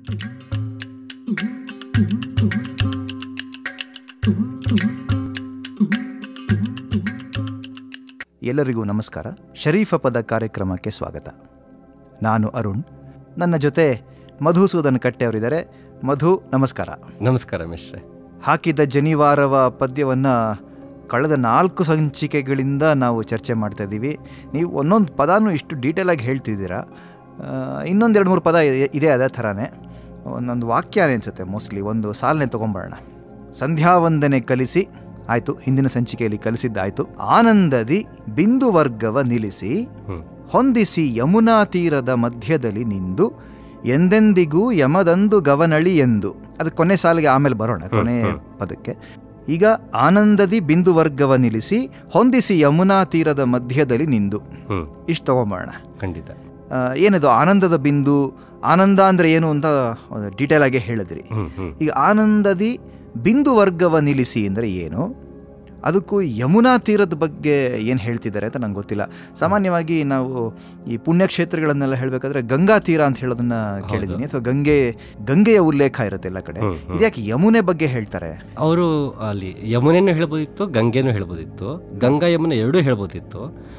ಎಲ್ಲರಿಗೂ ನಮಸ್ಕಾರ ಶರೀಫ ಪದ ಕಾರ್ಯಕ್ರಮಕ್ಕೆ ಸ್ವಾಗತ ನಾನು ಅರುಣ್ ನನ್ನ ಜೊತೆ ಮಧುಸೂದನ್ ಕಟ್ಟೆ ಅವರಿದ್ದಾರೆ ಮಧು ನಮಸ್ಕಾರ ನಮಸ್ಕಾರ ಮಿಶ್ರೆ ಹಾಕಿದ ಜನಿವಾರವ ಪದ್ಯವನ್ನು ಕಳೆದ ನಾಲ್ಕು ಸಂಚಿಕೆಗಳಿಂದ ನಾವು ಚರ್ಚೆ ಮಾಡ್ತಾ ಇದ್ದೀವಿ ನೀವು ಒಂದೊಂದು ಪದಾನು ಇಷ್ಟು ಡೀಟೇಲಾಗಿ ಹೇಳ್ತಿದ್ದೀರಾ ಆ, ಇನ್ನೊಂದು ಎರಡು ಮೂರು ಪದ ಇದೆ- ಇದೆ ಅದೇ ಥರನೇ ಒಂದೊಂದು ವಾಕ್ಯನೇ ಅನಿಸುತ್ತೆ ಮೋಸ್ಟ್ಲಿ ಒಂದು ಸಾಲನೆ ತೊಗೊಂಬರೋಣ ಸಂಧ್ಯಾವಂದನೆ ಕಲಿಸಿ ಆಯಿತು ಹಿಂದಿನ ಸಂಚಿಕೆಯಲ್ಲಿ ಕಲಿಸಿದ್ದಾಯಿತು ಆನಂದದಿ ಬಿಂದು ವರ್ಗವ ನಿಲ್ಲಿಸಿ ಹ್ಮ್. ಹೊಂದಿಸಿ ಯಮುನಾ ತೀರದ ಮಧ್ಯದಲ್ಲಿ ನಿಂದು ಎಂದೆಂದಿಗೂ ಯಮದಂದು ಗವನಳಿ ಎಂದು ಅದು ಕೊನೆ ಸಾಲಿಗೆ ಆಮೇಲೆ ಬರೋಣ ಕೊನೆ ಪದಕ್ಕೆ ಈಗ ಆನಂದದಿ ಬಿಂದು ವರ್ಗವ ನಿಲ್ಲಿಸಿ ಹೊಂದಿಸಿ ಯಮುನಾ ತೀರದ ಮಧ್ಯದಲ್ಲಿ ನಿಂದು ಹ್ಮ್ ಇಷ್ಟು ತಗೊಂಬರೋಣ ಖಂಡಿತ ಆ, ಏನದು ಆನಂದದ ಬಿಂದು ಆನಂದ ಅಂದರೆ ಏನು ಅಂತ ಡೀಟೇಲ್ ಆಗಿ ಹೇಳಿದ್ರಿ ಹ್ಮ್ ಹ್ಮ್ ಈಗ ಆನಂದದಿ ಬಿಂದು ವರ್ಗವ ನಿಲ್ಲಿಸಿ ಅಂದರೆ ಏನು ಅದಕ್ಕೂ ಯಮುನಾ ತೀರದ ಬಗ್ಗೆ ಏನು ಹೇಳ್ತಿದ್ದಾರೆ ಅಂತ ನಂಗೆ ಗೊತ್ತಿಲ್ಲ ಸಾಮಾನ್ಯವಾಗಿ ನಾವು ಈ ಪುಣ್ಯಕ್ಷೇತ್ರಗಳನ್ನೆಲ್ಲ ಹೇಳಬೇಕಾದ್ರೆ ಗಂಗಾ ತೀರ ಅಂತ ಹೇಳೋದನ್ನ ಕೇಳಿದ್ದೀನಿ ಅಥವಾ ಗಂಗೆ ಗಂಗೆಯ ಉಲ್ಲೇಖ ಇರುತ್ತೆ ಎಲ್ಲ ಕಡೆ ಹ್ಮ್, ಹ್ಮ್. ಇದ್ಯಾಕೆ ಯಮುನೆ ಬಗ್ಗೆ ಹೇಳ್ತಾರೆ ಅವರು ಅಲ್ಲಿ ಯಮುನೆನೂ ಹೇಳ್ಬೋದಿತ್ತು ಗಂಗೆನೂ ಹೇಳ್ಬೋದಿತ್ತು ಗಂಗಾ ಯಮುನೆ ಎರಡೂ ಹೇಳ್ಬೋದಿತ್ತು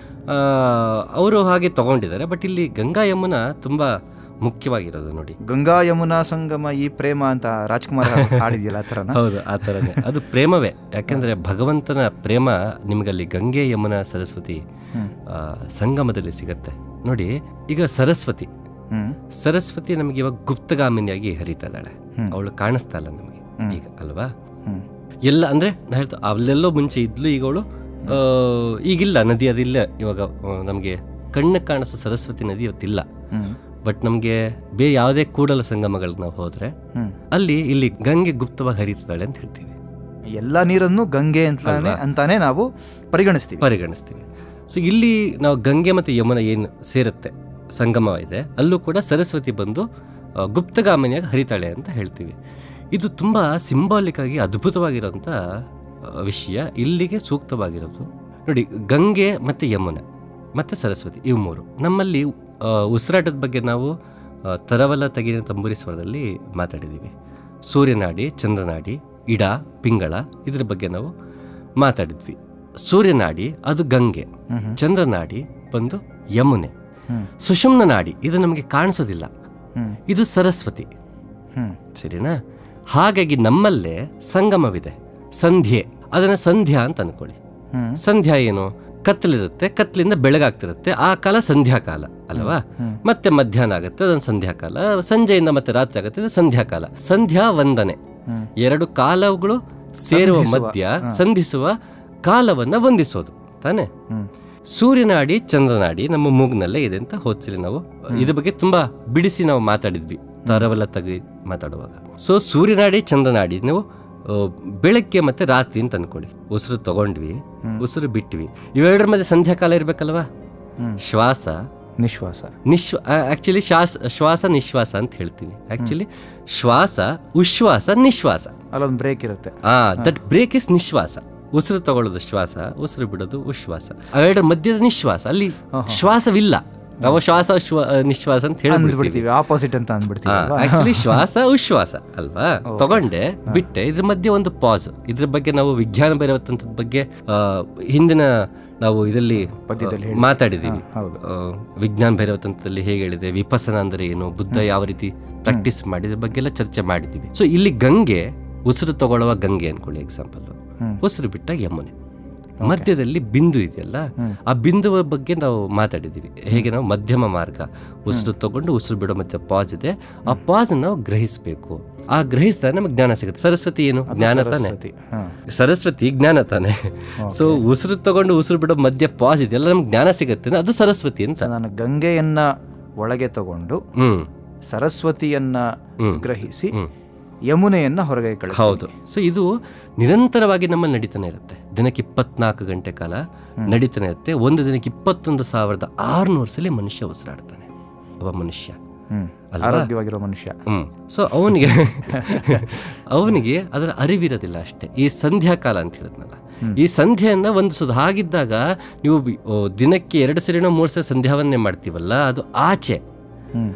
ಅವರು ಹಾಗೆ ತಗೊಂಡಿದ್ದಾರೆ ಬಟ್ ಇಲ್ಲಿ ಗಂಗಾ ಯಮುನ ತುಂಬಾ ಮುಖ್ಯವಾಗಿರೋದು ನೋಡಿ ಗಂಗಾ ಯಮುನಾ ಸಂಗಮ ಈ ಪ್ರೇಮ ಅಂತ ರಾಜ್ಕುಮಾರ್ ಹಾಡಿದ್ಯಲ್ಲ ಆ ಥರನ ಹೌದು ಆ ಥರನೇ ಅದು ಪ್ರೇಮವೇ ಯಾಕೆಂದ್ರೆ ಭಗವಂತನ ಪ್ರೇಮ ನಿಮಗಲ್ಲಿ ಗಂಗೆ ಯಮುನ ಸರಸ್ವತಿ ಹ್ಮ್. ಆ, ಸಂಗಮದಲ್ಲಿ ಸಿಗತ್ತೆ ನೋಡಿ ಈಗ ಸರಸ್ವತಿ ಹ್ಮ್ ಸರಸ್ವತಿ ನಮಗೆ ಇವಾಗ ಗುಪ್ತಗಾಮಿನಿಯಾಗಿ ಹರಿತಾ ಇದ್ದಾಳೆ ಹ್ಮ್. ಅವಳು ಕಾಣಿಸ್ತಾ ಇಲ್ಲ ನಮಗೆ ಹ್ಮ್. ಈಗ ಅಲ್ವಾ ಹ್ಮ್ ಎಲ್ಲ ಅಂದ್ರೆ ನಾ ಹೇಳ್ತಾ ಅಲ್ಲೆಲ್ಲೋ ಮುಂಚೆ ಇದ್ಲು ಈಗ ಅವಳು ಆ, ಈಗಿಲ್ಲ ನದಿ ಅದಿಲ್ಲ ಇವಾಗ ನಮಗೆ ಕಣ್ಣು ಕಾಣಿಸೋ ಸರಸ್ವತಿ ನದಿ ಇವತ್ತಿಲ್ಲ ಹ್ಮ್ ಬಟ್ ನಮಗೆ ಬೇರೆ ಯಾವುದೇ ಕೂಡಲ ಸಂಗಮಗಳಿಗೆ ನಾವು ಹೋದ್ರೆ ಹ್ಮ್ ಅಲ್ಲಿ ಇಲ್ಲಿ ಗಂಗೆ ಗುಪ್ತವಾಗಿ ಹರಿತಿದ್ದಾಳೆ ಅಂತ ಹೇಳ್ತೀವಿ ಎಲ್ಲ ನೀರನ್ನು ಗಂಗೆ ಅಂತಾನೆ ಅಲ್ವಾ? ಅಂತಾನೆ ನಾವು ಪರಿಗಣಿಸ್ತೀವಿ ಪರಿಗಣಿಸ್ತೀವಿ ಸೊ ಇಲ್ಲಿ ನಾವು ಗಂಗೆ ಮತ್ತು ಯಮುನ ಏನು ಸೇರುತ್ತೆ ಸಂಗಮ ಇದೆ ಅಲ್ಲೂ ಕೂಡ ಸರಸ್ವತಿ ಬಂದು ಆ, ಗುಪ್ತಗಾಮಿನಿಯಾಗಿ ಹರಿತಾಳೆ ಅಂತ ಹೇಳ್ತೀವಿ ಇದು ತುಂಬ ಸಿಂಬಾಲಿಕ್ ಆಗಿ ಅದ್ಭುತವಾಗಿರೋಂಥ ಆ, ವಿಷಯ ಇಲ್ಲಿಗೆ ಸೂಕ್ತವಾಗಿರೋದು ನೋಡಿ ಗಂಗೆ ಮತ್ತು ಯಮುನ ಮತ್ತು ಸರಸ್ವತಿ ಇವು ಮೂರು ನಮ್ಮಲ್ಲಿ ಆ, ಉಸಿರಾಟದ ಬಗ್ಗೆ ನಾವು ಆ, ತರವಲ ತಗಿನ ತಂಬೂರಿ ಸ್ವರದಲ್ಲಿ ಮಾತಾಡಿದ್ದೀವಿ ಸೂರ್ಯನಾಡಿ ಚಂದ್ರನಾಡಿ ಇಡ ಪಿಂಗಳ ಇದ್ರ ಬಗ್ಗೆ ನಾವು ಮಾತಾಡಿದ್ವಿ ಸೂರ್ಯನಾಡಿ ಅದು ಗಂಗೆ ಹ್ಮ್ ಹ್ಮ್. ಚಂದ್ರನಾಡಿ ಬಂದು ಯಮುನೆ ಹ್ಮ್ ಸುಷುಮ್ನ ನಾಡಿ ಇದು ನಮಗೆ ಕಾಣಿಸೋದಿಲ್ಲ ಹ್ಮ್ ಇದು ಸರಸ್ವತಿ ಹ್ಮ್ ಸರಿನಾ ಹಾಗಾಗಿ ನಮ್ಮಲ್ಲೇ ಸಂಗಮವಿದೆ ಸಂಧ್ಯೆ ಅದನ್ನ ಸಂಧ್ಯಾ ಅಂತ ಅನ್ಕೊಳ್ಳಿ ಹ್ಮ್ ಸಂಧ್ಯಾ ಏನು ಕತ್ತಲಿರುತ್ತೆ ಕತ್ತಲಿಂದ ಬೆಳಗಾಗ್ತಿರುತ್ತೆ ಆ ಕಾಲ ಸಂಧ್ಯಾಕಾಲ ಅಲ್ವಾ ಹ್ಮ್. ಮತ್ತೆ ಮಧ್ಯಾಹ್ನ ಆಗುತ್ತೆ ಅದೊಂದು ಸಂಧ್ಯಾಕಾಲ ಸಂಜೆಯಿಂದ ಮತ್ತೆ ರಾತ್ರಿ ಆಗುತ್ತೆ ಇದು ಸಂಧ್ಯಾಕಾಲ ಸಂಧ್ಯಾ ವಂದನೆ ಹ್ಮ್ ಎರಡು ಕಾಲಗಳು ಸೇರುವ ಸಂಧಿಸುವ, ಮಧ್ಯ ಹಾ. ಸಂಧಿಸುವ ಕಾಲವನ್ನ ವಂದಿಸೋದು ತಾನೇ ಹ್ಮ್ ಸೂರ್ಯನಾಡಿ ಚಂದ್ರನಾಡಿ ನಮ್ಮ ಮೂಗ್ನಲ್ಲೇ ಇದೆ ಅಂತ ಹೋದ್ಸಲಿ ನಾವು ಇದ್ರ ಬಗ್ಗೆ ತುಂಬಾ ಬಿಡಿಸಿ ನಾವು ಮಾತಾಡಿದ್ವಿ ತರವೆಲ್ಲ ತೆಗಿ ಮಾತಾಡುವಾಗ ಸೊ ಸೂರ್ಯನಾಡಿ ಚಂದ್ರನಾಡಿ ನೀವು ಆ, ಬೆಳಗ್ಗೆ ಮತ್ತೆ ರಾತ್ರಿ ಅಂತ ಅನ್ಕೊಳ್ಳಿ ಉಸಿರು ತಗೊಂಡ್ವಿ ಹ್ಮ್. ಉಸಿರು ಬಿಟ್ವಿ ಇವೆರಡರ ಮಧ್ಯೆ ಸಂಧ್ಯಾಕಾಲ ಇರ್ಬೇಕಲ್ವಾ ಹ್ಮ್ ಶ್ವಾಸ ನಿಶ್ವಾಸ ನಿಶ್ವ ಆಕ್ಚುಲಿ ಶ್ವಾಸ ಶ್ವಾಸ ನಿಶ್ವಾಸ ಅಂತ ಹೇಳ್ತೀವಿ ಆಕ್ಚುಲಿ ಶ್ವಾಸ ಉಶ್ವಾಸ ನಿಶ್ವಾಸ ಅಲ್ಲೊಂದು ಬ್ರೇಕ್ ಇರುತ್ತೆ ಆ ದಟ್ ಬ್ರೇಕ್ ಇಸ್ ನಿಶ್ವಾಸ ಉಸಿರು ತಗೊಳ್ಳೋದು ಶ್ವಾಸ ಉಸಿರು ಬಿಡೋದು ಉಶ್ವಾಸ ಅವೆರಡರ ಮಧ್ಯದ ನಿಶ್ವಾಸ ಅಲ್ಲಿ ಶ್ವಾಸವಿಲ್ಲ ನಾವು ಶ್ವಾಸ ಶ್ವ ನಿಶ್ವಾಸ ಅಂತ ಹೇಳ್ಬಿಡ್ತೀವಿ ಅಂದ್ಬಿಡ್ತೀವಿ ಆಪೋಸಿಟ್ ಅಂತ ಅಂದ್ಬಿಡ್ತೀವಿ ಅಲ್ವಾ? ಆಕ್ಚುಲಿ ಶ್ವಾಸ ಉಶ್ವಾಸ ಅಲ್ವಾ ತಗೊಂಡೆ ಬಿಟ್ಟೆ ಇದ್ರ ಮಧ್ಯೆ ಒಂದು ಪಾಸ್ ಇದ್ರ ಬಗ್ಗೆ ನಾವು ವಿಜ್ಞಾನ ಭೈರವತಂತ್ರದ ಬಗ್ಗೆ ಆ, ಹಿಂದಿನ ನಾವು ಇದರಲ್ಲಿ ಪದ್ಯದಲ್ಲಿ ಆ, ಮಾತಾಡಿದ್ದೀವಿ ಹೌದು ಆ, ವಿಜ್ಞಾನ ಭೈರವತಂತ್ರದಲ್ಲಿ ಹೇಗೆ ಹೇಳಿದೆ ವಿಪಸನ ಅಂದ್ರೆ ಏನು ಬುದ್ಧ ಯಾವ ರೀತಿ ಪ್ರಾಕ್ಟೀಸ್ ಮಾಡಿದ್ರ ಬಗ್ಗೆ ಎಲ್ಲ ಚರ್ಚೆ ಮಾಡಿದ್ದೀವಿ ಸೊ ಇಲ್ಲಿ ಗಂಗೆ ಉಸಿರು ತಗೊಳ್ಳುವ ಗಂಗೆ ಅನ್ಕೊಳ್ಳಿ ಎಕ್ಸಾಂಪಲ್ ಹ್ಮ್. ಉಸಿರು ಬಿಟ್ಟ ಯಮುನೆ ಮಧ್ಯದಲ್ಲಿ ಬಿಂದು ಇದೆಯಲ್ಲ ಹ್ಮ್. ಆ ಬಿಂದುವ ಬಗ್ಗೆ ನಾವು ಮಾತಾಡಿದ್ದೀವಿ ಹೇಗೆ ನಾವು ಮಧ್ಯಮ ಮಾರ್ಗ ಉಸಿರು ತಗೊಂಡು ಉಸಿರು ಬಿಡೋ ಮಧ್ಯೆ ಪಾಸ್ ಇದೆ ಆ ಪಾಸ್ ನಾವು ಗ್ರಹಿಸಬೇಕು ಆ ಗ್ರಹಿಸಿದಾಗ ನಮಗೆ ಜ್ಞಾನ ಸಿಗುತ್ತೆ ಸರಸ್ವತಿ ಏನು ಜ್ಞಾನ ತಾನೆ ಸರಸ್ವತಿ ಹಾ ಸರಸ್ವತಿ ಜ್ಞಾನ ತಾನೆ ಸೊ ಉಸಿರು ತಗೊಂಡು ಉಸಿರು ಬಿಡೋ ಮಧ್ಯೆ ಪಾಸ್ ಇದೆಲ್ಲ ನಮ್ಗೆ ಜ್ಞಾನ ಸಿಗುತ್ತೆ ಅಂದ್ರೆ ಅದು ಸರಸ್ವತಿ ಅಂತ ಸೊ ನಾನು ಗಂಗೆಯನ್ನ ಒಳಗೆ ತಗೊಂಡು ಹ್ಮ್ ಸರಸ್ವತಿಯನ್ನ ಹ್ಮ್. ಗ್ರಹಿಸಿ ಹ್ಮ್. ಯಮುನೆಯನ್ನ ಹೊರಗೆ ಕಳಿಸ್ತೀನಿ ಹೌದು ಸೊ ಇದು ನಿರಂತರವಾಗಿ ನಮ್ಮಲ್ಲಿ ನಡೀತಾನೆ ಇರುತ್ತೆ ದಿನಕ್ಕೆ ಇಪ್ಪತ್ನಾಲ್ಕು ಗಂಟೆ ಕಾಲ ನಡೀತಾನೆ ಇರುತ್ತೆ ಒಂದು ದಿನಕ್ಕೆ ಇಪ್ಪತ್ತೊಂದು ಸಾವಿರದ ಆರುನೂರು ಸಲ ಮನುಷ್ಯ ಉಸಿರಾಡ್ತಾನೆ ಒಬ್ಬ ಮನುಷ್ಯ ಹ್ಮ್ ಅಲ್ವಾ? ಆರೋಗ್ಯವಾಗಿರೋ ಮನುಷ್ಯ ಹ್ಮ್ ಸೊ ಅವನಿಗೆ ಅವನಿಗೆ ಅದರ ಅರಿವಿರೋದಿಲ್ಲ ಅಷ್ಟೇ ಈ ಸಂಧ್ಯಾಕಾಲ ಅಂತ ಹೇಳಿದ್ನಲ್ಲ ಈ ಸಂಧ್ಯೆಯನ್ನ ಒಂದಿಸೋದು ಹಾಗಿದ್ದಾಗ ನೀವು ಬಿ- ಓ, ದಿನಕ್ಕೆ ಎರಡು ಸರಿನೋ ಮೂರು ಸರಿ ಸಂಧ್ಯಾವನ್ನೇ ಮಾಡ್ತೀವಲ್ಲ ಅದು ಆಚೆ ಹ್ಮ್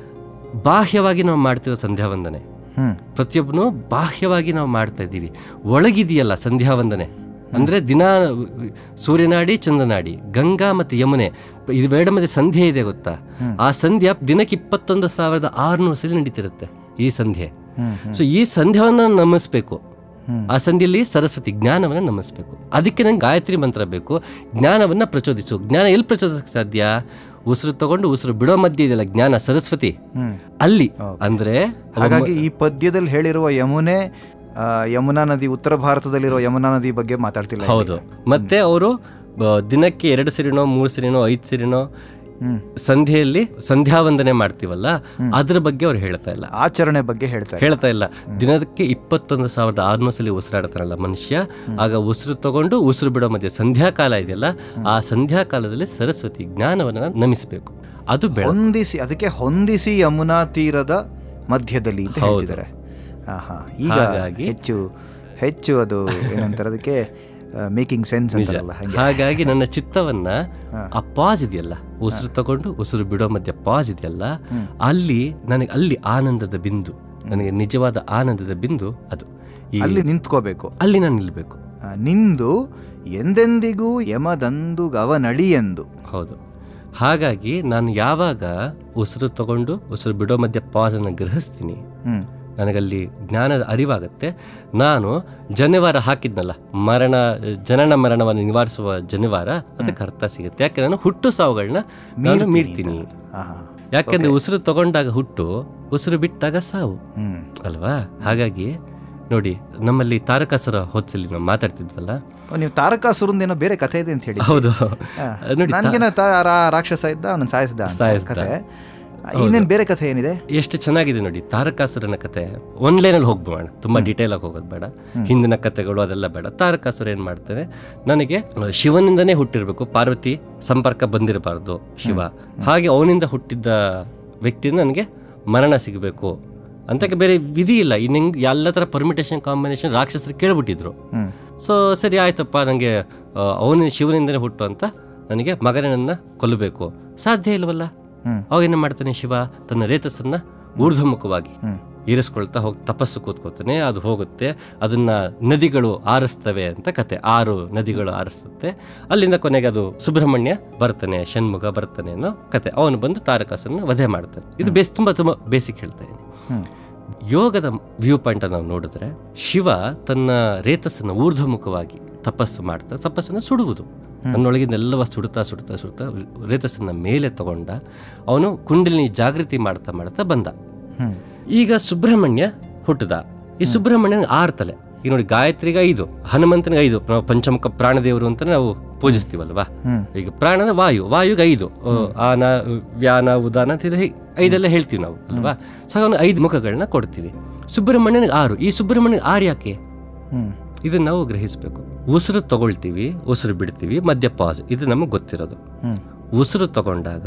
ಬಾಹ್ಯವಾಗಿ ನಾವು ಮಾಡ್ತಿರೋ ಸಂಧ್ಯಾ ವಂದನೆ ಹ್ಮ್ ಪ್ರತಿಯೊಬ್ಬನು ಬಾಹ್ಯವಾಗಿ ನಾವು ಮಾಡ್ತಾ ಇದ್ದೀವಿ ಒಳಗಿದೆಯಲ್ಲ ಸಂಧ್ಯಾ ವಂದನೆ ಅಂದ್ರೆ ದಿನ ಸೂರ್ಯನಾಡಿ ಚಂದ್ರನಾಡಿ ಗಂಗಾ ಮತ್ತು ಯಮುನೆ ಇದು ಬೇಡ ಮಧ್ಯೆ ಸಂಧ್ಯೆ ಇದೆ ಗೊತ್ತಾ ಆ ಸಂಧ್ಯಾ ದಿನಕ್ಕೆ ಇಪ್ಪತ್ತೊಂದು ಸಾವಿರದ ಆರುನೂರು ಸಲ ನಡೀತಿರುತ್ತೆ ಈ ಸಂಧ್ಯೆ ಹ್ಮ್ ಸೊ ಈ ಸಂಧ್ಯಾವನ್ನ ನಮಿಸ್ಬೇಕು ಹ್ಮ್. ಆ ಸಂಧಿಯಲ್ಲಿ ಸರಸ್ವತಿ ಜ್ಞಾನವನ್ನ ನಮಿಸ್ಬೇಕು ಅದಕ್ಕೆ ನಂಗೆ ಗಾಯತ್ರಿ ಮಂತ್ರ ಬೇಕು ಜ್ಞಾನವನ್ನ ಪ್ರಚೋದಿಸು ಜ್ಞಾನ ಎಲ್ಲಿ ಪ್ರಚೋದಿಸಕ್ಕೆ ಸಾಧ್ಯ ಉಸಿರು ತಗೊಂಡು ಉಸಿರು ಬಿಡೋ ಮಧ್ಯೆ ಇದೆಯಲ್ಲ ಜ್ಞಾನ ಸರಸ್ವತಿ ಹ್ಮ್ ಅಲ್ಲಿ Okay. ಅಂದ್ರೆ ಹಾಗಾಗಿ ಈ ಪದ್ಯದಲ್ಲಿ ಹೇಳಿರುವ ಯಮುನೆ ಆ, ಯಮುನಾ ನದಿ ಉತ್ತರ ಭಾರತದಲ್ಲಿರೋ ಯಮುನಾ ನದಿ ಬಗ್ಗೆ ಮಾತಾಡ್ತಿಲ್ಲ ಇಲ್ಲಿ. ಹೌದು ಮತ್ತೆ ಅವರು ದಿನಕ್ಕೆ ಎರಡು ಸರಿನೋ ಮೂರು ಸರಿನೋ ಐದು ಸರಿನೋ ಹ್ಮ್ ಸಂಧ್ಯೆಯಲ್ಲಿ ಸಂಧ್ಯಾ ವಂದನೆ ಮಾಡ್ತೀವಲ್ಲ ಅದ್ರ ಬಗ್ಗೆ ಅವ್ರು ಹೇಳ್ತಾ ಇಲ್ಲ ಆಚರಣೆ ಬಗ್ಗೆ ಹೇಳ್ತಾರೆ ಹೇಳ್ತಾ ಇಲ್ಲ ದಿನಕ್ಕೆ ಇಪ್ಪತ್ತೊಂದು ಸಾವಿರದ ಆರುನೂರು ಸಲ ಉಸಿರಾಡ್ತಾನಲ್ಲ ಮನುಷ್ಯ ಆಗ ಉಸಿರು ತಗೊಂಡು ಉಸಿರು ಬಿಡೋ ಮಧ್ಯೆ ಸಂಧ್ಯಾಕಾಲ ಇದೆಯಲ್ಲ ಆ ಸಂಧ್ಯಾಕಾಲದಲ್ಲಿ ಸರಸ್ವತಿ ಜ್ಞಾನವನ್ನ ನಮಿಸಬೇಕು ಅದು ಬೆಳ ಹೊಂದಿಸಿ ಅದಕ್ಕೆ ಹೊಂದಿಸಿ ಯಮುನಾ ತೀರದ ಮಧ್ಯದಲ್ಲಿ ಅಂತ ಹೌದು. ಹೇಳ್ತಿದ್ದಾರೆ ಹಾ ಹಾ ಈಗ ಹಾಗಾಗಿ- ಹೆಚ್ಚು ಹೆಚ್ಚು ಅದು ಏನಂತಾರೆ ಅದಕ್ಕೆ ಮೇಕಿಂಗ್ ಸೆನ್ಸ್ ಅಂತಾರಲ್ಲ ಹಾಗೆ ಹಾಗಾಗಿ ನನ್ನ ಚಿತ್ತವನ್ನ ಹಾ. ಆ ಪಾಸ್ ಇದೆಯಲ್ಲ ಉಸಿರು ತಗೊಂಡು ಉಸಿರು ಬಿಡೋ ಮಧ್ಯೆ ಪಾಸ್ ಇದೆಯಲ್ಲ ಅಲ್ಲಿ ನನಗೆ ಅಲ್ಲಿ ಆನಂದದ ಬಿಂದು ನನಗೆ ನಿಜವಾದ ಆನಂದದ ಬಿಂದು ಅದು ಈ ಅಲ್ಲಿ ನಿಂತ್ಕೋಬೇಕು ಅಲ್ಲಿ ನಾನು ನಿಲ್ಬೇಕು ಆ, ನಿಂದು ಎಂದೆಂದಿಗೂ ಯಮದಂದು ಗವನಳಿ ಎಂದು ಹೌದು ಹಾಗಾಗಿ ನಾನು ಯಾವಾಗ ಉಸಿರು ತಗೊಂಡು ಉಸಿರು ಬಿಡೋ ಮಧ್ಯೆ ಪಾಸನ್ನು ಗ್ರಹಿಸ್ತೀನಿ ಹ್ಮ್ ನನಗಲ್ಲಿ ಜ್ಞಾನದ ಅರಿವಾಗುತ್ತೆ ನಾನು ಜನಿವಾರ ಹಾಕಿದ್ನಲ್ಲ ಮರಣ ಜನನ ಮರಣವನ್ನು ನಿವಾರಿಸುವ ಜನಿವಾರ ಅದಕ್ಕೆ ಅರ್ಥ ಸಿಗುತ್ತೆ ಯಾಕೆ ನಾನು ಹುಟ್ಟು ಸಾವುಗಳನ್ನ ನಾನು ಮೀರ್ತೀನಿ ಹಾ ಹಾ ಯಾಕೆಂದ್ರೆ ಉಸಿರು ತಗೊಂಡಾಗ ಹುಟ್ಟು ಉಸಿರು ಬಿಟ್ಟಾಗ ಸಾವು ಹ್ಮ್ ಅಲ್ವಾ ಹಾಗಾಗಿ ನೋಡಿ ನಮ್ಮಲ್ಲಿ ತಾರಕಾಸುರ ಹೊತ್ಸಲಿ ನಾವು ಮಾತಾಡ್ತಿದ್ವಲ್ಲ ಓ, ನೀವು ತಾರಕಾಸುರಂದೇನೋ ಬೇರೆ ಕಥೆ ಇದೆ ಅಂತ ಹೇಳಿ ಹೌದು ಹಾ. ನೋಡಿ ನನ್ಗೇನೋ ತಾ- ರಾ- ರಾಕ್ಷಸ ಇದ್ದ ಅವನ ಸಾಯಿಸಿದ ಅಂತ ಸಾಯಿಸ್ದ. ಕಥೆ ಇನ್ನೇನು ಬೇರೆ ಕಥೆ ಏನಿದೆ ಎಷ್ಟು ಚೆನ್ನಾಗಿದೆ ನೋಡಿ ತಾರಕಾಸುರನ ಕತೆ ಒಂದ್ ಲೈನಲ್ಲಿ ಹೋಗ್ಬೋಣ ತುಂಬಾ ಡೀಟೇಲ್ ಆಗಿ ಹೋಗೋದು ಬೇಡ ಹಿಂದಿನ ಕತೆಗಳು ಅದೆಲ್ಲ ಬೇಡ ತಾರಕಾಸುರ ಏನ್ ಮಾಡ್ತಾನೆ ನನಗೆ ಅಹ್, ಶಿವನಿಂದನೇ ಹುಟ್ಟಿರ್ಬೇಕು ಪಾರ್ವತಿ ಸಂಪರ್ಕ ಬಂದಿರಬಾರ್ದು ಶಿವ ಹಾಗೆ ಅವನಿಂದ ಹುಟ್ಟಿದ್ದ ವ್ಯಕ್ತಿಯಿಂದ ನನಗೆ ಮರಣ ಸಿಗಬೇಕು ಅಂತ ಬೇರೆ ವಿಧಿ ಇಲ್ಲ ಇನ್ನು ಹಿಂಗ್ ಎಲ್ಲ ಥರ ಪರ್ಮಿಟೇಷನ್ ಕಾಂಬಿನೇಷನ್ ರಾಕ್ಷಸರು ಕೇಳ್ಬಿಟ್ಟಿದ್ರು ಹ್ಮ್ ಸೊ ಸರಿ ಆಯ್ತಪ್ಪ ನನಗೆ ಅವನ ಶಿವನಿಂದನೇ ಹುಟ್ಟು ಅಂತ ನನಗೆ ಮಗನನ್ನ ಕೊಲ್ಲಬೇಕು ಸಾಧ್ಯ ಇಲ್ವಲ್ಲ ಹ್ಮ್ ಅವಾಗ ಏನು ಮಾಡ್ತಾನೆ ಶಿವ ತನ್ನ ರೇತಸ್ಸನ್ನ ಊರ್ಧ್ವಮುಖವಾಗಿ ಹ್ಮ್ ಇರಿಸ್ಕೊಳ್ತಾ ಹೋಗಿ ತಪಸ್ಸು ಕೂತ್ಕೋತಾನೆ ಅದು ಹೋಗುತ್ತೆ ಅದನ್ನ ನದಿಗಳು ಆರಿಸ್ತವೆ ಅಂತ ಕತೆ ಆರು ನದಿಗಳು ಆರಿಸುತ್ತೆ ಅಲ್ಲಿಂದ ಕೊನೆಗೆ ಅದು ಸುಬ್ರಹ್ಮಣ್ಯ ಬರ್ತಾನೆ ಷಣ್ಮುಖ ಬರ್ತಾನೆ ಅನ್ನೋ ಕತೆ ಅವನು ಬಂದು ತಾರಕಾಸನ್ನ ವಧೆ ಮಾಡ್ತಾನೆ ಇದು ಬೇಸ್ ತುಂಬಾ ತುಂಬಾ ಬೇಸಿಕ್ ಹೇಳ್ತಾ ಇದ್ದೀನಿ ಹ್ಮ್ ಯೋಗದ ವ್ಯೂ ಪಾಯಿಂಟ್ ನಾವು ನೋಡಿದ್ರೆ ಶಿವ ತನ್ನ ರೇತಸ್ಸನ್ನು ಊರ್ಧ್ವಮುಖವಾಗಿ ತಪಸ್ಸು ಮಾಡ್ತಾ ತಪಸ್ಸನ್ನು ಸುಡುವುದು ತನ್ನೊಳಗಿಂದ ಎಲ್ಲವ ಸುಡುತ್ತಾ ಸುಡುತ್ತಾ ಸುಡುತ್ತಾ ರೇತಸ್ಸನ್ನ ಮೇಲೆ ತಗೊಂಡ ಅವನು ಕುಂಡಲಿನಿ ಜಾಗೃತಿ ಮಾಡ್ತಾ ಮಾಡ್ತಾ ಬಂದ ಹ್ಮ್ ಈಗ ಸುಬ್ರಹ್ಮಣ್ಯ ಹುಟ್ಟದ ಈ ಸುಬ್ರಹ್ಮಣ್ಯನ ಆರು ತಲೆ ಈಗ ನೋಡಿ ಗಾಯತ್ರಿಗೆ ಐದು ಹನುಮಂತನಿಗೆ ಐದು ನಾವು ಪಂಚಮುಖ ಪ್ರಾಣದೇವರು ಅಂತ ನಾವು ಪೂಜಿಸ್ತೀವಲ್ವಾ ಹ್ಮ್ ಈಗ ಪ್ರಾಣ ಅಂದ್ರೆ ವಾಯು ವಾಯುಗೆ ಐದು ಆ, ಆನ ವ್ಯಾನ ಉದಾನ ಅಂತ ಇದು ಹೀಗೆ ಐದೆಲ್ಲ ಹೇಳ್ತೀವಿ ನಾವು ಅಲ್ವಾ ಸೊ ಅವನು ಐದು ಮುಖಗಳನ್ನ ಕೊಡ್ತೀವಿ ಸುಬ್ರಹ್ಮಣ್ಯನಿಗೆ ಆರು ಈ ಸುಬ್ರಹ್ಮಣ್ಯನಿಗೆ ಆರು ಯಾಕೆ ಹ್ಮ್ ಇದನ್ನ ನಾವು ಗ್ರಹಿಸಬೇಕು ಉಸಿರು ತಗೊಳ್ತೀವಿ ಉಸಿರು ಬಿಡ್ತೀವಿ ಮಧ್ಯ ಪಾಸ್ ಇದು ನಮಗೆ ಗೊತ್ತಿರೋದು ಹ್ಮ್ ಉಸಿರು ತಗೊಂಡಾಗ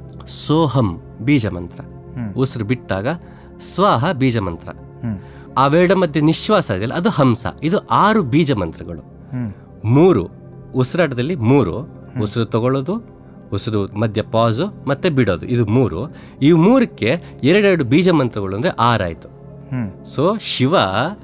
ಸೋಹಂ ಬೀಜ ಮಂತ್ರ ಹ್ಮ್. ಉಸಿರು ಬಿಟ್ಟಾಗ ಸ್ವಾಹ ಬೀಜ ಮಂತ್ರ ಹ್ಮ್ ಅವೆರಡ ಮಧ್ಯೆ ನಿಶ್ವಾಸ ಇದೆಯಲ್ಲ ಅದು ಹಂಸ ಇದು ಆರು ಬೀಜ ಮಂತ್ರಗಳು ಹ್ಮ್ ಮೂರು ಉಸಿರಾಟದಲ್ಲಿ ಮೂರು ಉಸಿರು ತಗೊಳ್ಳೋದು ಉಸಿರು ಮಧ್ಯ ಪಾಸು ಮತ್ತೆ ಬಿಡೋದು ಇದು ಮೂರು ಈ ಮೂರಕ್ಕೆ ಎರಡೆರಡು ಬೀಜ ಮಂತ್ರಗಳು ಅಂದರೆ ಆರಾಯಿತು ಹ್ಮ್ ಸೊ ಶಿವ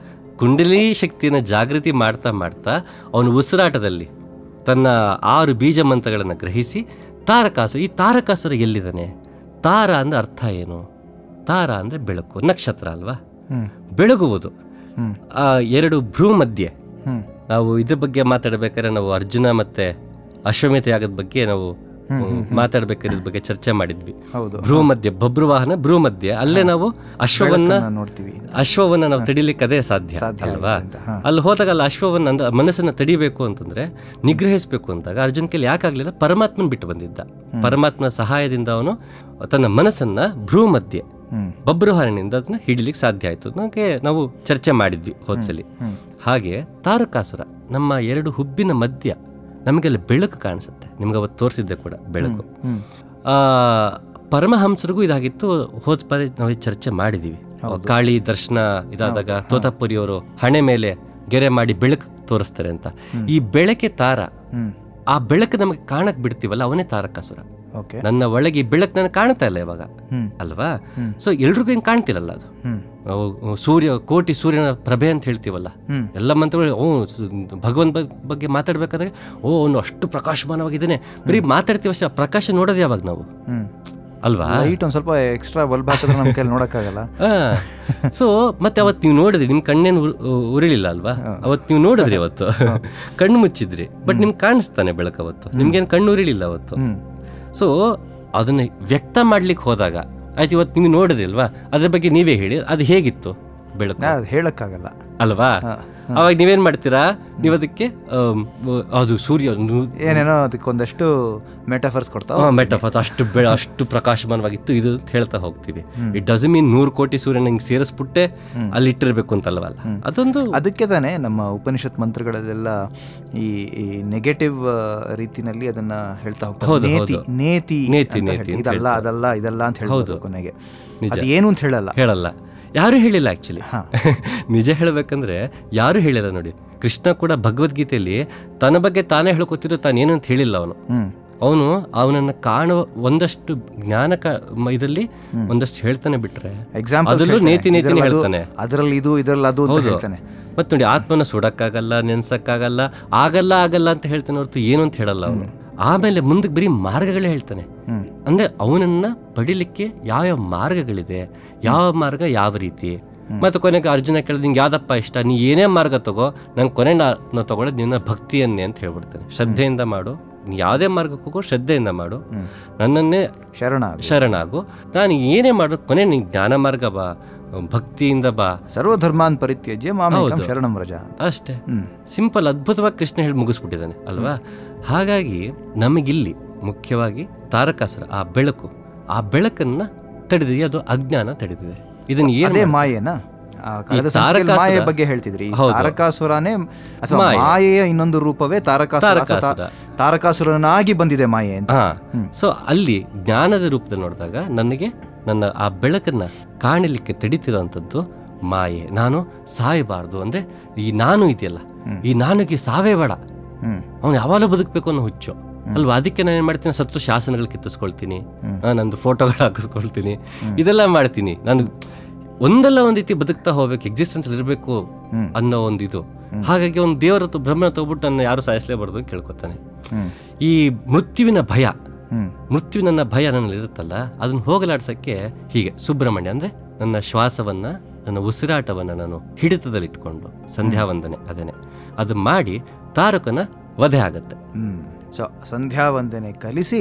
ಕುಂಡಲಿ ಶಕ್ತಿಯನ್ನು ಜಾಗೃತಿ ಮಾಡ್ತಾ ಮಾಡ್ತಾ ಅವನು ಉಸಿರಾಟದಲ್ಲಿ ತನ್ನ ಆರು ಬೀಜ ಮಂತ್ರಗಳನ್ನು ಗ್ರಹಿಸಿ ತಾರಕಾಸು ಈ ತಾರಕಾಸುರ ಎಲ್ಲಿದ್ದಾನೆ ತಾರ ಅಂದ್ರೆ ಅರ್ಥ ಏನು ತಾರ ಅಂದರೆ ಬೆಳಕು ನಕ್ಷತ್ರ ಅಲ್ವಾ ಹ್ಮ್ ಬೆಳಗುವುದು ಹ್ಮ್ ಆ ಎರಡು ಭ್ರೂ ಮಧ್ಯೆ ಹ್ಮ್ ನಾವು ಇದ್ರ ಬಗ್ಗೆ ಮಾತಾಡಬೇಕಾದ್ರೆ ನಾವು ಅರ್ಜುನ ಮತ್ತೆ ಅಶ್ವಮೇಧ ಯಾಗದ ಬಗ್ಗೆ ನಾವು ಮಾತಾಡ್ಬೇಕಾದ್ರೆ ಇದ್ರ ಬಗ್ಗೆ ಚರ್ಚೆ ಮಾಡಿದ್ವಿ ಹೌದು ಭ್ರೂ ಮಧ್ಯೆ ಬಬ್ರು ವಾಹನ ಭ್ರೂ ಮಧ್ಯೆ ಅಲ್ಲೇ ನಾವು ಅಶ್ವವನ್ನ ಬೆಳಕನ್ನ ನೋಡ್ತೀವಿ ಅಶ್ವವನ್ನ ನಾವು ತಡಿಲಿಕ್ಕೆ ಅದೇ ಸಾಧ್ಯ ಸಾಧ್ಯ ಅಲ್ವಾ ಆಗುತ್ತೆ ಅಂತ, ಹಾ. ಅಲ್ಲಿ ಹೋದಾಗ ಅಲ್ಲಿ ಅಶ್ವವನ್ನ ಅಂದ್ರೆ ಮನಸ್ಸನ್ನ ತಡಿಬೇಕು ಅಂತಂದ್ರೆ ನಿಗ್ರಹಿಸಬೇಕು ಅಂದಾಗ ಅರ್ಜುನ್ ಕೈಲಿ ಯಾಕಾಗ್ಲಿಲ್ಲ ಪರಮಾತ್ಮನ್ ಬಿಟ್ಟು ಬಂದಿದ್ದ ಪರಮಾತ್ಮನ ಸಹಾಯದಿಂದ ಅವನು ತನ್ನ ಮನಸ್ಸನ್ನ ಭ್ರೂ ಮಧ್ಯೆ ಹ್ಮ್ ಬಬ್ರುಹಾರನಿಂದ ಅದನ್ನ ಹಿಡಿಲಿಕ್ಕೆ ಸಾಧ್ಯ ಆಯ್ತು ನಮಗೆ ನಾವು ಚರ್ಚೆ ಮಾಡಿದ್ವಿ ಹೋದ್ಸಲಿ ಹ್ಮ್ ಹಾಗೆ ತಾರಕಾಸುರ ನಮ್ಮ ಎರಡು ಹುಬ್ಬಿನ ಮಧ್ಯ ನಮಗೆಲ್ಲ ಬೆಳಕು ಕಾಣಿಸುತ್ತೆ ನಿಮ್ಗೆ ಅವತ್ತು ತೋರಿಸಿದ್ದೆ ಕೂಡ ಬೆಳಕು ಹ್ಮ್ ಆ, ಪರಮಹಂಸರಿಗೂ ಇದಾಗಿತ್ತು ಹೋದ ಬಾರಿ ನಾವು ಈ ಚರ್ಚೆ ಮಾಡಿದೀವಿ ಕಾಳಿ ದರ್ಶನ ಇದಾದಾಗ ತೋತಾಪುರಿಯವರು ಹಣೆ ಮೇಲೆ ಗೆರೆ ಮಾಡಿ ಬೆಳಕು ತೋರಿಸ್ತಾರೆ ಅಂತ ಈ ಬೆಳಕೆ ತಾರ ಹ್ಮ್ ಆ ಬೆಳಕು ನಮಗೆ ಕಾಣಕ್ ಬಿಡ್ತೀವಲ್ಲ ಅವನೇ ತಾರಕಾಸುರ ಓಕೆ ನನ್ನ ಒಳಗೆ ಈ ಬೆಳಕು ನನಗೆ ಕಾಣ್ತಾ ಇಲ್ಲ ಇವಾಗ ಹ್ಮ್ ಅಲ್ವಾ ಹ್ಮ್. ಸೊ ಎಲ್ರಿಗೂ ಏನು ಕಾಣ್ತಿರಲ್ಲ ಅದು ಹ್ಮ್ ಅವು ಸೂರ್ಯ ಕೋಟಿ ಸೂರ್ಯನ ಪ್ರಭೆ ಅಂತ ಹೇಳ್ತೀವಲ್ಲ ಹ್ಮ್ ಎಲ್ಲ ಮಂತ್ರಗಳು ಓ ಸು- ಭಗವಂತ ಬಗ್- ಬಗ್ಗೆ ಮಾತಾಡ್ಬೇಕಾದ್ರೆ ಓ ಅವನು ಅಷ್ಟು ಪ್ರಕಾಶಮಾನವಾಗಿದ್ದಾನೆ ಬರೀ ಮಾತಾಡ್ತೀವಿ ಅಷ್ಟೇ ಆ ಪ್ರಕಾಶ ನೋಡೋದು ಯಾವಾಗ ನಾವು ಹ್ಮ್ ಅಲ್ವಾ ಲೈಟ್ ಒಂದು ಸ್ವಲ್ಪ ಎಕ್ಸ್ಟ್ರಾ ಬಲ್ಬ್ ಹಾಕಿದ್ರೆ ನಮ್ಮ ಕೈಲಿ ನೋಡೋಕ್ಕಾಗಲ್ಲ ಸೊ ಮತ್ತೆ ಅವತ್ತು ನೀವು ನೋಡಿದ್ರಿ ನಿಮ್ ಕಣ್ಣೇನು ಉರ್- ಉರಿಲಿಲ್ಲ ಅಲ್ವಾ ಅವತ್ತು ನೀವು ನೋಡಿದ್ರಿ ಅವತ್ತು ಕಣ್ಣು ಮುಚ್ಚಿದ್ರಿ ಬಟ್ ನಿಮ್ಗೆ ಕಾಣಿಸ್ತಾನೆ ಬೆಳಕು ಅವತ್ತು ನಿಮ್ಗೇನು ಕಣ್ಣು ಉರಿಲಿಲ್ಲ ಅವತ್ತು ಹ್ಮ್ ಸೊ ಅದನ್ನ ವ್ಯಕ್ತ ಮಾಡ್ಲಿಕ್ಕೆ ಹೋದಾಗ ಆಯ್ತು ಇವತ್ತು ನೀವು ನೋಡಿದ್ರಿ ಅಲ್ವಾ ಅದ್ರ ಬಗ್ಗೆ ನೀವೇ ಹೇಳಿ ಅದು ಹೇಗಿತ್ತು ಬೆಳಕು ನಾ ಅದು ಹೇಳಕ್ಕಾಗಲ್ಲ ಅಲ್ವಾ ಹಾ, ಅವಾಗ ನೀವೇನ್ ಮಾಡ್ತೀರಾ ನೀವು ಅದಕ್ಕೆ ಆಮ್, ಅದು ಸೂರ್ಯ ನು- ಏನೇನೋ ಅದಕ್ಕೊಂದಷ್ಟು ಮೆಟಾಫರ್ಸ್ ಕೊಡ್ತಾವ ಮೆಟಫಾಸ್ ಅಷ್ಟು ಬೆಳ ಅಷ್ಟು ಪ್ರಕಾಶಮಾನವಾಗಿತ್ತು ಇದು ಅಂತ ಹೇಳ್ತಾ ಹೋಗ್ತೀವಿ ಇಟ್ ಡಸ್ ಮೀನ್ ನೂರು ಕೋಟಿ ಸೂರ್ಯನ ಹಿಂಗೆ ಸೇರಿಸ್ಬಿಟ್ಟೆ ಅಲ್ಲಿ ಇಟ್ಟಿರ್ಬೇಕು ಅಂತಲ್ವಲ್ಲ ಅದೊಂದು ಅದಕ್ಕೆ ತಾನೇ ನಮ್ಮ ಉಪನಿಷತ್ ಮಂತ್ರಗಳಲ್ಲೆಲ್ಲ ಈ ಈ ನೆಗೆಟಿವ್ ರೀತಿನಲ್ಲಿ ಅದನ್ನ ಹೇಳ್ತಾ ಹೋಗ್ತಾರೆ ಹೌದು, ನೇತಿ ಹೌದು. ನೇತಿ ನೇತಿ, ಅಂತ ನೇತಿ ಹೇಳ್ತಾರೆ. ಅಂತ ಇದಲ್ಲ ಅದಲ್ಲ ಇದಲ್ಲ ಅಂತ ಹೇಳ್ಬೋದು ಕೊನೆಗೆ ನಿಜ. ಅದು ಏನು ಅಂತ ಹೇಳಲ್ಲ ಹೇಳಲ್ಲ ಯಾರು ಹೇಳಿಲ್ಲ ಆಕ್ಚುಲಿ ಹಾ. ನಿಜ ಹೇಳಬೇಕಂದ್ರೆ ಯಾರು ಹೇಳಿಲ್ಲ ನೋಡಿ ಕೃಷ್ಣ ಕೂಡ ಭಗವದ್ಗೀತೆಯಲ್ಲಿ ತನ್ನ ಬಗ್ಗೆ ತಾನೇ ಹೇಳ್ಕೊತಿರೋ ತಾನೇನು ಅಂತ ಹೇಳಿಲ್ಲ ಅವನು ಹ್ಮ್ ಅವನು ಅವನನ್ನ ಕಾಣುವ ಒಂದಷ್ಟು ಜ್ಞಾನ ಕ- ಮ- ಇದರಲ್ಲಿ ಒಂದಷ್ಟು ಹೇಳ್ತಾನೆ ಬಿಟ್ರೆ ಎಕ್ಸಾಂಪಲ್ ಅದರಲ್ಲೂ ನೇತಿ ನೇತಿನೇ ಹೇಳ್ತಾನೆ ಅದರಲ್ಲಿ ಇದು ಇದರಲ್ಲಿ ಅದು ಅಂತ ಹೇಳ್ತಾನೆ ಮತ್ತೆ ನೋಡಿ ಆತ್ಮನ ಸುಡಕ್ಕಾಗಲ್ಲ ನೆನ್ಸಕ್ಕಾಗಲ್ಲ ಆಗಲ್ಲ ಆಗಲ್ಲ ಅಂತ ಹೇಳ್ತಾನೆ ಹೊರತು ಏನು ಅಂತ ಹೇಳಲ್ಲ ಅವನು ಆಮೇಲೆ ಮುಂದಕ್ಕೆ ಬರೀ ಮಾರ್ಗಗಳೇ ಹೇಳ್ತಾನೆ ಹ್ಮ್ ಅಂದ್ರೆ ಅವನನ್ನ ಪಡಿಲಿಕ್ಕೆ ಯಾವ್ಯಾವ ಮಾರ್ಗಗಳಿದೆ ಯಾವ ಮಾರ್ಗ ಯಾವ ರೀತಿ ಮತ್ತೆ ಕೊನೆಗೆ ಅರ್ಜುನ ಕೇಳಿದ್ ನಿಂಗೆ ಯಾವ್ದಪ್ಪ ಇಷ್ಟ ನೀ ಏನೇ ಮಾರ್ಗ ತಗೋ ನಂಗೆ ಕೊನೆ ನಾ ತಗೊಳ್ಳೋದು ನಿನ್ನ ಭಕ್ತಿಯನ್ನೇ ಅಂತ ಹೇಳ್ಬಿಡ್ತಾನೆ ಶ್ರದ್ಧೆಯಿಂದ ಮಾಡು ನೀ ಯಾವುದೇ ಮಾರ್ಗಕ್ಕೆ ಹೋಗೋ ಶ್ರದ್ಧೆಯಿಂದ ಮಾಡು ಹ್ಮ್. ನನ್ನನ್ನೇ ಶರಣ ಆಗು. ಶರಣಾಗು ನಾನು ಏನೇ ಮಾಡು ಕೊನೆ ನಿಂಗೆ ಜ್ಞಾನ ಮಾರ್ಗ ಬಾ ಭಕ್ತಿಯಿಂದ ಬಾ ಸರ್ವಧರ್ಮಾನ್ ಪರಿತ್ಯಜ್ಯ ಮಾಮೇಕಂ ಶರಣಂ ವ್ರಜ ಅಷ್ಟೇ ಹ್ಮ್ ಸಿಂಪಲ್ ಅದ್ಭುತವಾಗಿ ಕೃಷ್ಣ ಹೇಳಿ ಮುಗಿಸ್ಬಿಟ್ಟಿದ್ದಾನೆ ಅಲ್ವಾ ಹಾಗಾಗಿ ನಮಗಿಲ್ಲಿ ಮುಖ್ಯವಾಗಿ ತಾರಕಾಸುರ ಆ ಬೆಳಕು ಆ ಬೆಳಕನ್ನ ತಡೆದಿದೆ ಅದು ಅಜ್ಞಾನ ತಡೆದಿದೆ ಇದನ್ನ ಏನ್ ಅದೇ ಮಾಡ್- ಮಾಯೇನಾ ಆ ಕಳೆದ ಈ ಸಂಚಿಕೆಯಲ್ಲಿ ತಾರಕಾಸುರ- ಮಾಯೆ ಬಗ್ಗೆ ಹೇಳ್ತಿದ್ರಿ ಈ ಹೌದು. ತಾರಕಾಸುರನೇ ಅಥವಾ ಮಾಯೆ. ಮಾಯೆಯ ಇನ್ನೊಂದು ರೂಪವೇ ತಾರಕಾಸುರ ಅಥವಾ ತಾ- ತಾರಕಾಸುರ. ತಾರಕಾಸುರನಾಗಿ ಬಂದಿದೆ ಮಾಯೆ ಅಂತ ಹಾ ಸೊ ಅಲ್ಲಿ ಜ್ಞಾನದ ರೂಪದಲ್ಲಿ ನೋಡಿದಾಗ ನನಗೆ ನನ್ನ ಆ ಬೆಳಕನ್ನ ಕಾಣಲಿಕ್ಕೆ ತಡಿತಿರೋಂಥದ್ದು ಮಾಯೆ ನಾನು ಸಾಯಬಾರ್ದು ಅಂದ್ರೆ ಈ ನಾನು ಇದೆಯಲ್ಲ ಈ ನಾನುಗೆ ಸಾವೇ ಬೇಡ ಹ್ಮ್ ಅವನು ಯಾವಾಗಲೂ ಬದುಕಬೇಕು ಅನ್ನೋ ಹುಚ್ಚು ಅಲ್ವಾ ಅದಕ್ಕೆ ನಾನು ಏನು ಮಾಡ್ತೀನಿ ಸತ್ತು ಶಾಸನಗಳು ಕಿತ್ತಿಸ್ಕೊಳ್ತೀನಿ ಆ, ನಂದು ಫೋಟೋಗಳು ಹಾಕಿಸ್ಕೊಳ್ತೀನಿ ಇದೆಲ್ಲ ಮಾಡ್ತೀನಿ ನಾನು ಒಂದಲ್ಲ ಒಂದು ರೀತಿ ಬದುಕ್ತಾ ಹೋಗ್ಬೇಕು ಎಕ್ಸಿಸ್ಟೆನ್ಸ್ ಇರಬೇಕು ಹ್ಮ್. ಅನ್ನೋ ಒಂದು ಇದು ಹಾಗಾಗಿ ಒಂದು ದೇವರ ಹತ್ರ ಬ್ರಹ್ಮನ ತಗೊಬಿಟ್ಟು ನನ್ನ ಯಾರು ಸಾಯಿಸಲೇಬಾರ್ದು ಅಂತ ಕೇಳ್ಕೊತಾನೆ ಹ್ಮ್ ಈ ಮೃತ್ಯುವಿನ ಭಯ ಹ್ಮ್ ಮೃತ್ಯುವಿನ ಭಯ ನನ್ನಲ್ಲಿ ಇರುತ್ತಲ್ಲ ಅದನ್ನ ಹೋಗಲಾಡ್ಸಕ್ಕೆ ಹೀಗೆ ಸುಬ್ರಹ್ಮಣ್ಯ ಅಂದ್ರೆ ನನ್ನ ಶ್ವಾಸವನ್ನ ನನ್ನ ಉಸಿರಾಟವನ್ನ ನಾನು ಹಿಡಿತದಲ್ಲಿಟ್ಕೊಂಡು ಸಂಧ್ಯಾ ವಂದನೆ ಅದೇನೆ ಅದು ಮಾಡಿ ತಾರಕನ ವಧೆ ಆಗತ್ತೆ ಹ್ಮ್ ಸೊ ಸಂಧ್ಯಾ ವಂದನೆ ಕಲಿಸಿ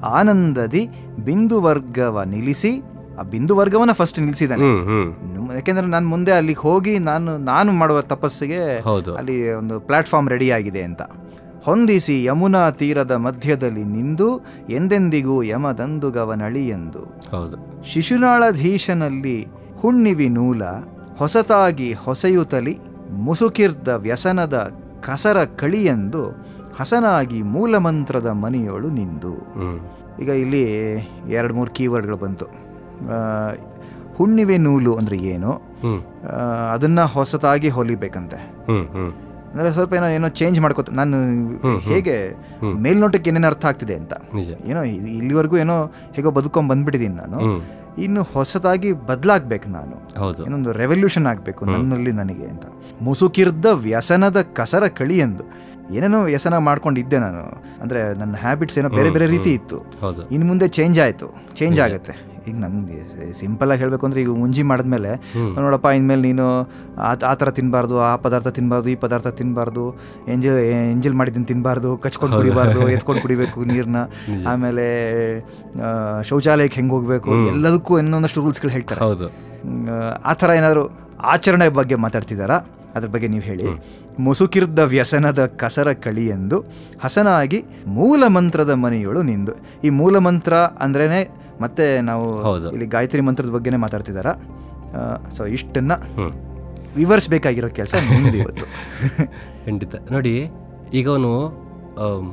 ಆನಂದದಿ ಬಿಂದು ವರ್ಗವ ನಿಲ್ಲಿಸಿ ಆ ಬಿಂದು ವರ್ಗವನ್ನ ಫಸ್ಟ್ ನಿಲ್ಲಿಸಿದ್ದಾನೆ ಹ್ಮ್ ಹ್ಮ್ ನು- ಯಾಕೆಂದ್ರೆ ನಾನು ಮುಂದೆ ಅಲ್ಲಿಗೆ ಹೋಗಿ ನಾನು ನಾನು ಮಾಡುವ ತಪಸ್ಸಿಗೆ ಹೌದು ಅಲ್ಲಿ ಒಂದು ಪ್ಲಾಟ್ಫಾರ್ಮ್ ರೆಡಿ ಆಗಿದೆ ಅಂತ ಹೊಂದಿಸಿ ಯಮುನಾ ತೀರದ ಮಧ್ಯದಲ್ಲಿ ನಿಂದು ಎಂದೆಂದಿಗೂ ಯಮದಂದುಗವನಳಿಯೆಂದು ಹೌದು ಶಿಶುನಾಳಧೀಶನಲ್ಲಿ ಹುಣ್ಣಿವಿ ನೂಲ ಹೊಸತಾಗಿ ಹೊಸೆಯುತಲಿ ಮುಸುಕಿರ್ದ ವ್ಯಸನದ ಕಸರ ಕಳಿಯೆಂದು ಹಸನಾಗಿ ಮೂಲಮಂತ್ರದ ಮನೆಯೊಳು ನಿಂದು ಹ್ಮ್ ಈಗ ಇಲ್ಲಿ ಎರಡು ಮೂರು ಕೀವರ್ಡ್ಗಳು ಬಂತು ಆ, ಹುಣ್ಣಿವೆ ನೂಲು ಅಂದರೆ ಏನು ಹ್ಮ್ ಆ, ಅದನ್ನ ಹೊಸತಾಗಿ ಹೊಲಿಬೇಕಂತೆ ಹ್ಮ್ ಹ್ಮ್ ಅಂದರೆ ಸ್ವಲ್ಪ ಏನೋ ಏನೋ ಚೇಂಜ್ ಮಾಡ್ಕೋತ ನಾನು ಹೇಗೆ ಮೇಲ್ನೋಟಕ್ಕೆ ಏನೇನು ಅರ್ಥ ಆಗ್ತಿದೆ ಅಂತ ನಿಜ ಏನೋ ಇ- ಇಲ್ಲಿವರೆಗೂ ಏನೋ ಹೇಗೋ ಬದುಕೊಂಡ್ ಬಂದ್ಬಿಟ್ಟಿದ್ದೀನಿ ನಾನು ಹ್ಮ್ ಇನ್ನು ಹೊಸದಾಗಿ ಬದಲಾಗ್ಬೇಕು ನಾನು ಹೌದು ಏನೊಂದು ರೆವಲ್ಯೂಷನ್ ಆಗಬೇಕು ನನ್ನಲ್ಲಿ ನನಗೆ ಅಂತ ಮುಸುಕಿರ್ದ ವ್ಯಸನದ ಕಸರ ಕಳಿ ಎಂದು ಏನೇನೋ ವ್ಯಸನ ಮಾಡ್ಕೊಂಡಿದ್ದೆ ನಾನು ಅಂದರೆ ನನ್ನ ಹ್ಯಾಬಿಟ್ಸ್ ಏನೋ ಬೇರೆ ಬೇರೆ ರೀತಿ ಇತ್ತು ಹೌದು ಇನ್ನು ಮುಂದೆ ಚೇಂಜ್ ಆಯಿತು ಚೇಂಜ್ ಆಗುತ್ತೆ ಈಗ ನಮ್ಗೆ ಸಿಂಪಲ್ ಆಗಿ ಹೇಳಬೇಕು ಅಂದರೆ ಈಗ ಮುಂಜಿ ಮಾಡಿದ್ಮೇಲೆ ನೋಡಪ್ಪ ಇನ್ಮೇಲೆ ನೀನು ಆ ಆ ಥರ ತಿನ್ನಬಾರ್ದು ಆ ಪದಾರ್ಥ ತಿನ್ನಬಾರ್ದು ಈ ಪದಾರ್ಥ ತಿನ್ನಬಾರ್ದು ಎಂಜಲ್ ಎಂಜಲ್ ಮಾಡಿದ್ದನ್ನು ತಿನ್ನಬಾರ್ದು ಕಚ್ಕೊಂಡು ಕುಡಿಬಾರ್ದು ಎತ್ಕೊಂಡು ಕುಡಿಬೇಕು ನೀರನ್ನ ಆಮೇಲೆ ಆ, ಶೌಚಾಲಯಕ್ಕೆ ಹೆಂಗೆ ಹೋಗಬೇಕು ಎಲ್ಲದಕ್ಕೂ ಇನ್ನೊಂದಷ್ಟು ರೂಲ್ಸ್ಗಳು ಹೇಳ್ತಾರೆ ಹೌದು ಹ್ಮ್, ಆ ಥರ ಏನಾದರೂ ಆಚರಣೆ ಬಗ್ಗೆ ಮಾತಾಡ್ತಿದ್ದಾರಾ ಅದ್ರ ಬಗ್ಗೆ ನೀವು ಹೇಳಿ ಮುಸುಕಿರ್ದ ವ್ಯಸನದ ಕಸರ ಕಳಿ ಎಂದು ಹಸನಾಗಿ ಮೂಲ ಮಂತ್ರದ ಮನೆಯೊಳು ನಿಂದು ಈ ಮೂಲ ಮಂತ್ರ ಅಂದ್ರೇನೆ ಮತ್ತೆ ನಾವು ಹೌದು. ಇಲ್ಲಿ ಗಾಯತ್ರಿ ಮಂತ್ರದ ಬಗ್ಗೆನೇ ಮಾತಾಡ್ತಿದ್ದಾರಾ ಸೊ ಇಷ್ಟನ್ನ ಹ್ಮ್ ವಿವರಿಸ್ಬೇಕಾಗಿರೋ ಕೆಲಸ ನಿಮ್ದು ಇವತ್ತು ಖಂಡಿತ ನೋಡಿ ಈಗ ಅವನು ಆಮ್,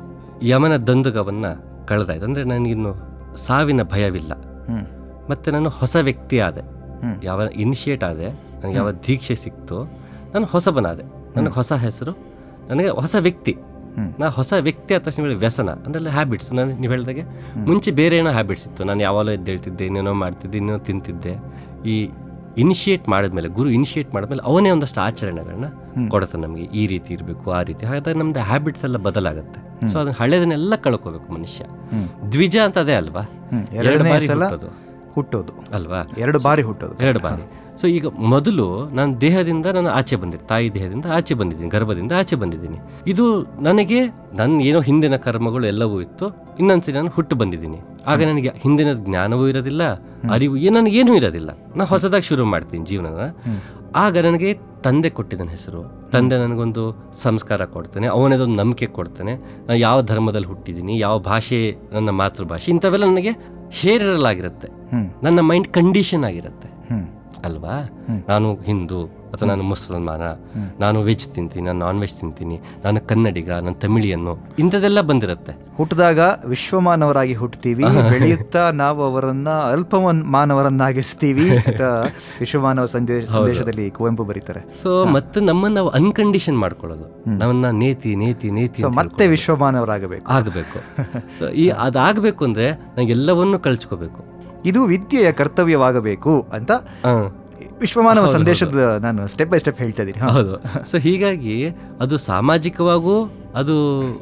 ಯಮನ ದಂದುಗವನ್ನು ಕಳೆದಾಯ್ತು ಅಂದರೆ ನನಗಿನ್ನು ಸಾವಿನ ಭಯವಿಲ್ಲ ಹ್ಮ್ ಮತ್ತು ನಾನು ಹೊಸ ವ್ಯಕ್ತಿ ಆದೆ ಹ್ಮ್. ಯಾವ ಇನಿಷಿಯೇಟ್ ಆದೆ ನನಗೆ ಯಾವ ದೀಕ್ಷೆ ಸಿಕ್ತು ನಾನು ಹೊಸಬನಾದೆ ನನಗೆ ಹೊಸ ಹೆಸರು ನನಗೆ ಹೊಸ ವ್ಯಕ್ತಿ ಹ್ಮ್. ನಾ ಹೊಸ ವ್ಯಕ್ತಿ ಆದ ತಕ್ಷಣ ಮೇಲೆ ವ್ಯಸನ ಅಂದ್ರೆ ಹ್ಯಾಬಿಟ್ಸ್ ನಾನು ನೀವು ಹೇಳಿದಾಗೆ ಮುಂಚೆ ಬೇರೆ ಏನೋ ಹ್ಯಾಬಿಟ್ಸ್ ಇತ್ತು ನಾನು ಯಾವಾಗಲೂ ಎದ್ದೇಳ್ತಿದ್ದೆ ಇನ್ನೇನೋ ಮಾಡ್ತಿದ್ದೆ ಇನ್ನೇನೋ ತಿಂತಿದ್ದೆ ಈ ಇನಿಷಿಯೇಟ್ ಮಾಡಿದ್ಮೇಲೆ ಗುರು ಇನಿಷಿಯೇಟ್ ಮಾಡಿದ್ಮೇಲೆ ಅವನೇ ಒಂದಷ್ಟು ಆಚರಣೆಗಳನ್ನ ಕೊಡ್ತಾನೆ ನಮಗೆ ಈ ರೀತಿ ಇರಬೇಕು ಆ ರೀತಿ ಹಾಗಾದ್ರೆ ನಮ್ದು ಹ್ಯಾಬಿಟ್ಸ್ ಎಲ್ಲ ಬದಲಾಗುತ್ತೆ ಸೊ ಅದನ್ನ ಹಳೆದನ್ನೆಲ್ಲ ಕಳ್ಕೋಬೇಕು ಮನುಷ್ಯ ಹ್ಮ್. ದ್ವಿಜ ಅಂತ ಅದೇ ಅಲ್ವಾ ಹ್ಮ್. ಎರಡು ಎರಡನೇ ಬಾರಿ ಸಲ ಹುಟ್ಟೋದು ಹುಟ್ಟೋದು ಅಲ್ವಾ ಎರಡು ಬಾರಿ ಹುಟ್ಟೋದು ಎರಡು ಬಾರಿ ಸೊ ಈಗ ಮೊದಲು ನಾನು ದೇಹದಿಂದ ನಾನು ಆಚೆ ಬಂದಿದ್ದೆ ತಾಯಿ ದೇಹದಿಂದ ಆಚೆ ಬಂದಿದ್ದೀನಿ ಗರ್ಭದಿಂದ ಆಚೆ ಬಂದಿದ್ದೀನಿ ಇದು ನನಗೆ ನನ್ನ ಏನೋ ಹಿಂದಿನ ಕರ್ಮಗಳು ಎಲ್ಲವೂ ಇತ್ತು ಇನ್ನೊಂದ್ಸರಿ ನಾನು ಹುಟ್ಟು ಬಂದಿದ್ದೀನಿ ಆಗ ನನಗೆ ಹಿಂದಿನ ಜ್ಞಾನವೂ ಇರೋದಿಲ್ಲ ಅರಿವು ಏನು ನನಗೇನೂ ಇರೋದಿಲ್ಲ ನಾನು ಹೊಸದಾಗಿ ಶುರು ಮಾಡ್ತೀನಿ ಜೀವನನ ಆಗ ನನಗೆ ತಂದೆ ಕೊಟ್ಟಿದ್ದಾನೆ ಹೆಸರು ತಂದೆ ನನಗೊಂದು ಸಂಸ್ಕಾರ ಕೊಡ್ತಾನೆ ಅವನದೊಂದು ನಂಬಿಕೆ ಕೊಡ್ತಾನೆ ನಾನು ಯಾವ ಧರ್ಮದಲ್ಲಿ ಹುಟ್ಟಿದ್ದೀನಿ ಯಾವ ಭಾಷೆ ನನ್ನ ಮಾತೃಭಾಷೆ ಇಂಥವೆಲ್ಲ ನನಗೆ ಹೇರಿರಲಾಗಿರುತ್ತೆ ಹ್ಮ್ ನನ್ನ ಮೈಂಡ್ ಕಂಡೀಷನ್ ಆಗಿರುತ್ತೆ ಹ್ಮ್ ಅಲ್ವಾ ನಾನು ಹಿಂದೂ ಅಥವಾ ನಾನು ಮುಸಲ್ಮಾನ ನಾನು ವೆಜ್ ತಿಂತೀನಿ ನಾನು ನಾನ್ ವೆಜ್ ತಿಂತೀನಿ ನಾನು ಕನ್ನಡಿಗ ನಾನು ತಮಿಳಿಯನ್ನು ಇಂಥದ್ದೆಲ್ಲ ಬಂದಿರುತ್ತೆ ಹುಟ್ಟಿದಾಗ ವಿಶ್ವಮಾನವರಾಗಿ ಹುಟ್ಟುತ್ತೀವಿ ಬೆಳೆಯುತ್ತಾ ನಾವು ಅವರನ್ನ ಅಲ್ಪ ಮಾನವರನ್ನಾಗಿಸ್ತೀವಿ ಅಂತ ವಿಶ್ವಮಾನವ ಸಂದೇಶ ಸಂದೇಶದಲ್ಲಿ ಕುವೆಂಪು ಬರೀತಾರೆ ಸೊ ಮತ್ತು ನಮ್ಮನ್ನು ನಾವು ಅನ್ಕಂಡೀಷನ್ ಮಾಡ್ಕೊಳ್ಳೋದು ನಮ್ಮನ್ನ ನೇತಿ ನೇತಿ ನೇತಿ ಸೊ ಅಂತ ಮತ್ತೆ ವಿಶ್ವಮಾನವರಾಗಬೇಕು ಆಗಬೇಕು ಸೊ ಈ ಅದಾಗಬೇಕು ಅಂದ್ರೆ ನಂಗೆ ಎಲ್ಲವನ್ನೂ ಕಳ್ಚ್ಕೋಬೇಕು ಇದು ವಿದ್ಯೆಯ ಕರ್ತವ್ಯವಾಗಬೇಕು ಅಂತ ಹಾ ವಿಶ್ವಮಾನವ ಸಂದೇಶದ ನಾನು ಸ್ಟೆಪ್ ಬೈ ಸ್ಟೆಪ್ ಹೇಳ್ತಾ ಇದ್ದೀನಿ ಹೌದು ಸೊ ಹೀಗಾಗಿ ಅದು ಸಾಮಾಜಿಕವಾಗೂ ಅದು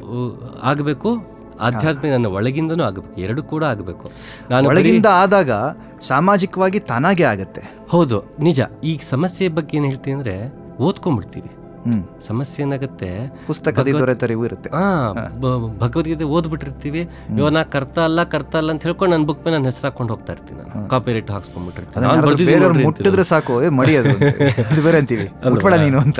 ಆಗಬೇಕು ಆಧ್ಯಾತ್ಮಿಕ ನನ್ನ ಒಳಗಿಂದನೂ ಆಗಬೇಕು ಎರಡು ಕೂಡ ಆಗಬೇಕು ನಾನು ಬರೀ- ಒಳಗಿಂದ ಆದಾಗ ಸಾಮಾಜಿಕವಾಗಿ ತಾನಾಗೆ ಆಗತ್ತೆ ಹೌದು ನಿಜ ಈ ಸಮಸ್ಯೆ ಬಗ್ಗೆ ಏನು ಹೇಳ್ತೀನಿ ಅಂದ್ರೆ ಓದ್ಕೊಂಡ್ಬಿಡ್ತೀವಿ ಹ್ಮ್ ಸಮಸ್ಯೆ ಏನಾಗುತ್ತೆ ಪುಸ್ತಕದ ದೊರೆತರಿವು ಇರುತ್ತೆ ಆ ಬ- ಭಗವದ್ಗೀತೆ ಓದ್ಬಿಟ್ಟಿರ್ತೀವಿ ಇವ ನಾ ಕರ್ತ ಅಲ್ಲ ಕರ್ತ ಅಲ್ಲ ಅಂತ ಹೇಳ್ಕೊಂಡು ನನ್ನ ಬುಕ್ ಮೇಲೆ ನನ್ನ ಹೆಸರು ಹಾಕೊಂಡು ಹೋಗ್ತಾ ಇರ್ತೀನಿ ನಾನು ಕಾಪಿ ರೈಟ್ ಹಾಕ್ಸ್ಕೊಂಡ್ಬಿಟ್ಟಿರ್ತೀನಿ ಅದನ್ನ ನಾನು ಯಾರಾದ್ರೂ ಬರ್ದಿದ್ದೀನಿ ಬೇರೆಯವ್ರು ನೋಡ್ರಿ ಅಂತೀನಿ. ಮುಟ್ಟಿದ್ರೆ ಸಾಕು ಏ ಮಡಿಯೋದು ಅಂತ. ಅದು ಬೇರೆ ಅಂತೀವಿ ಮುಟ್ಬೇಡ ನೀನು ಅಂತ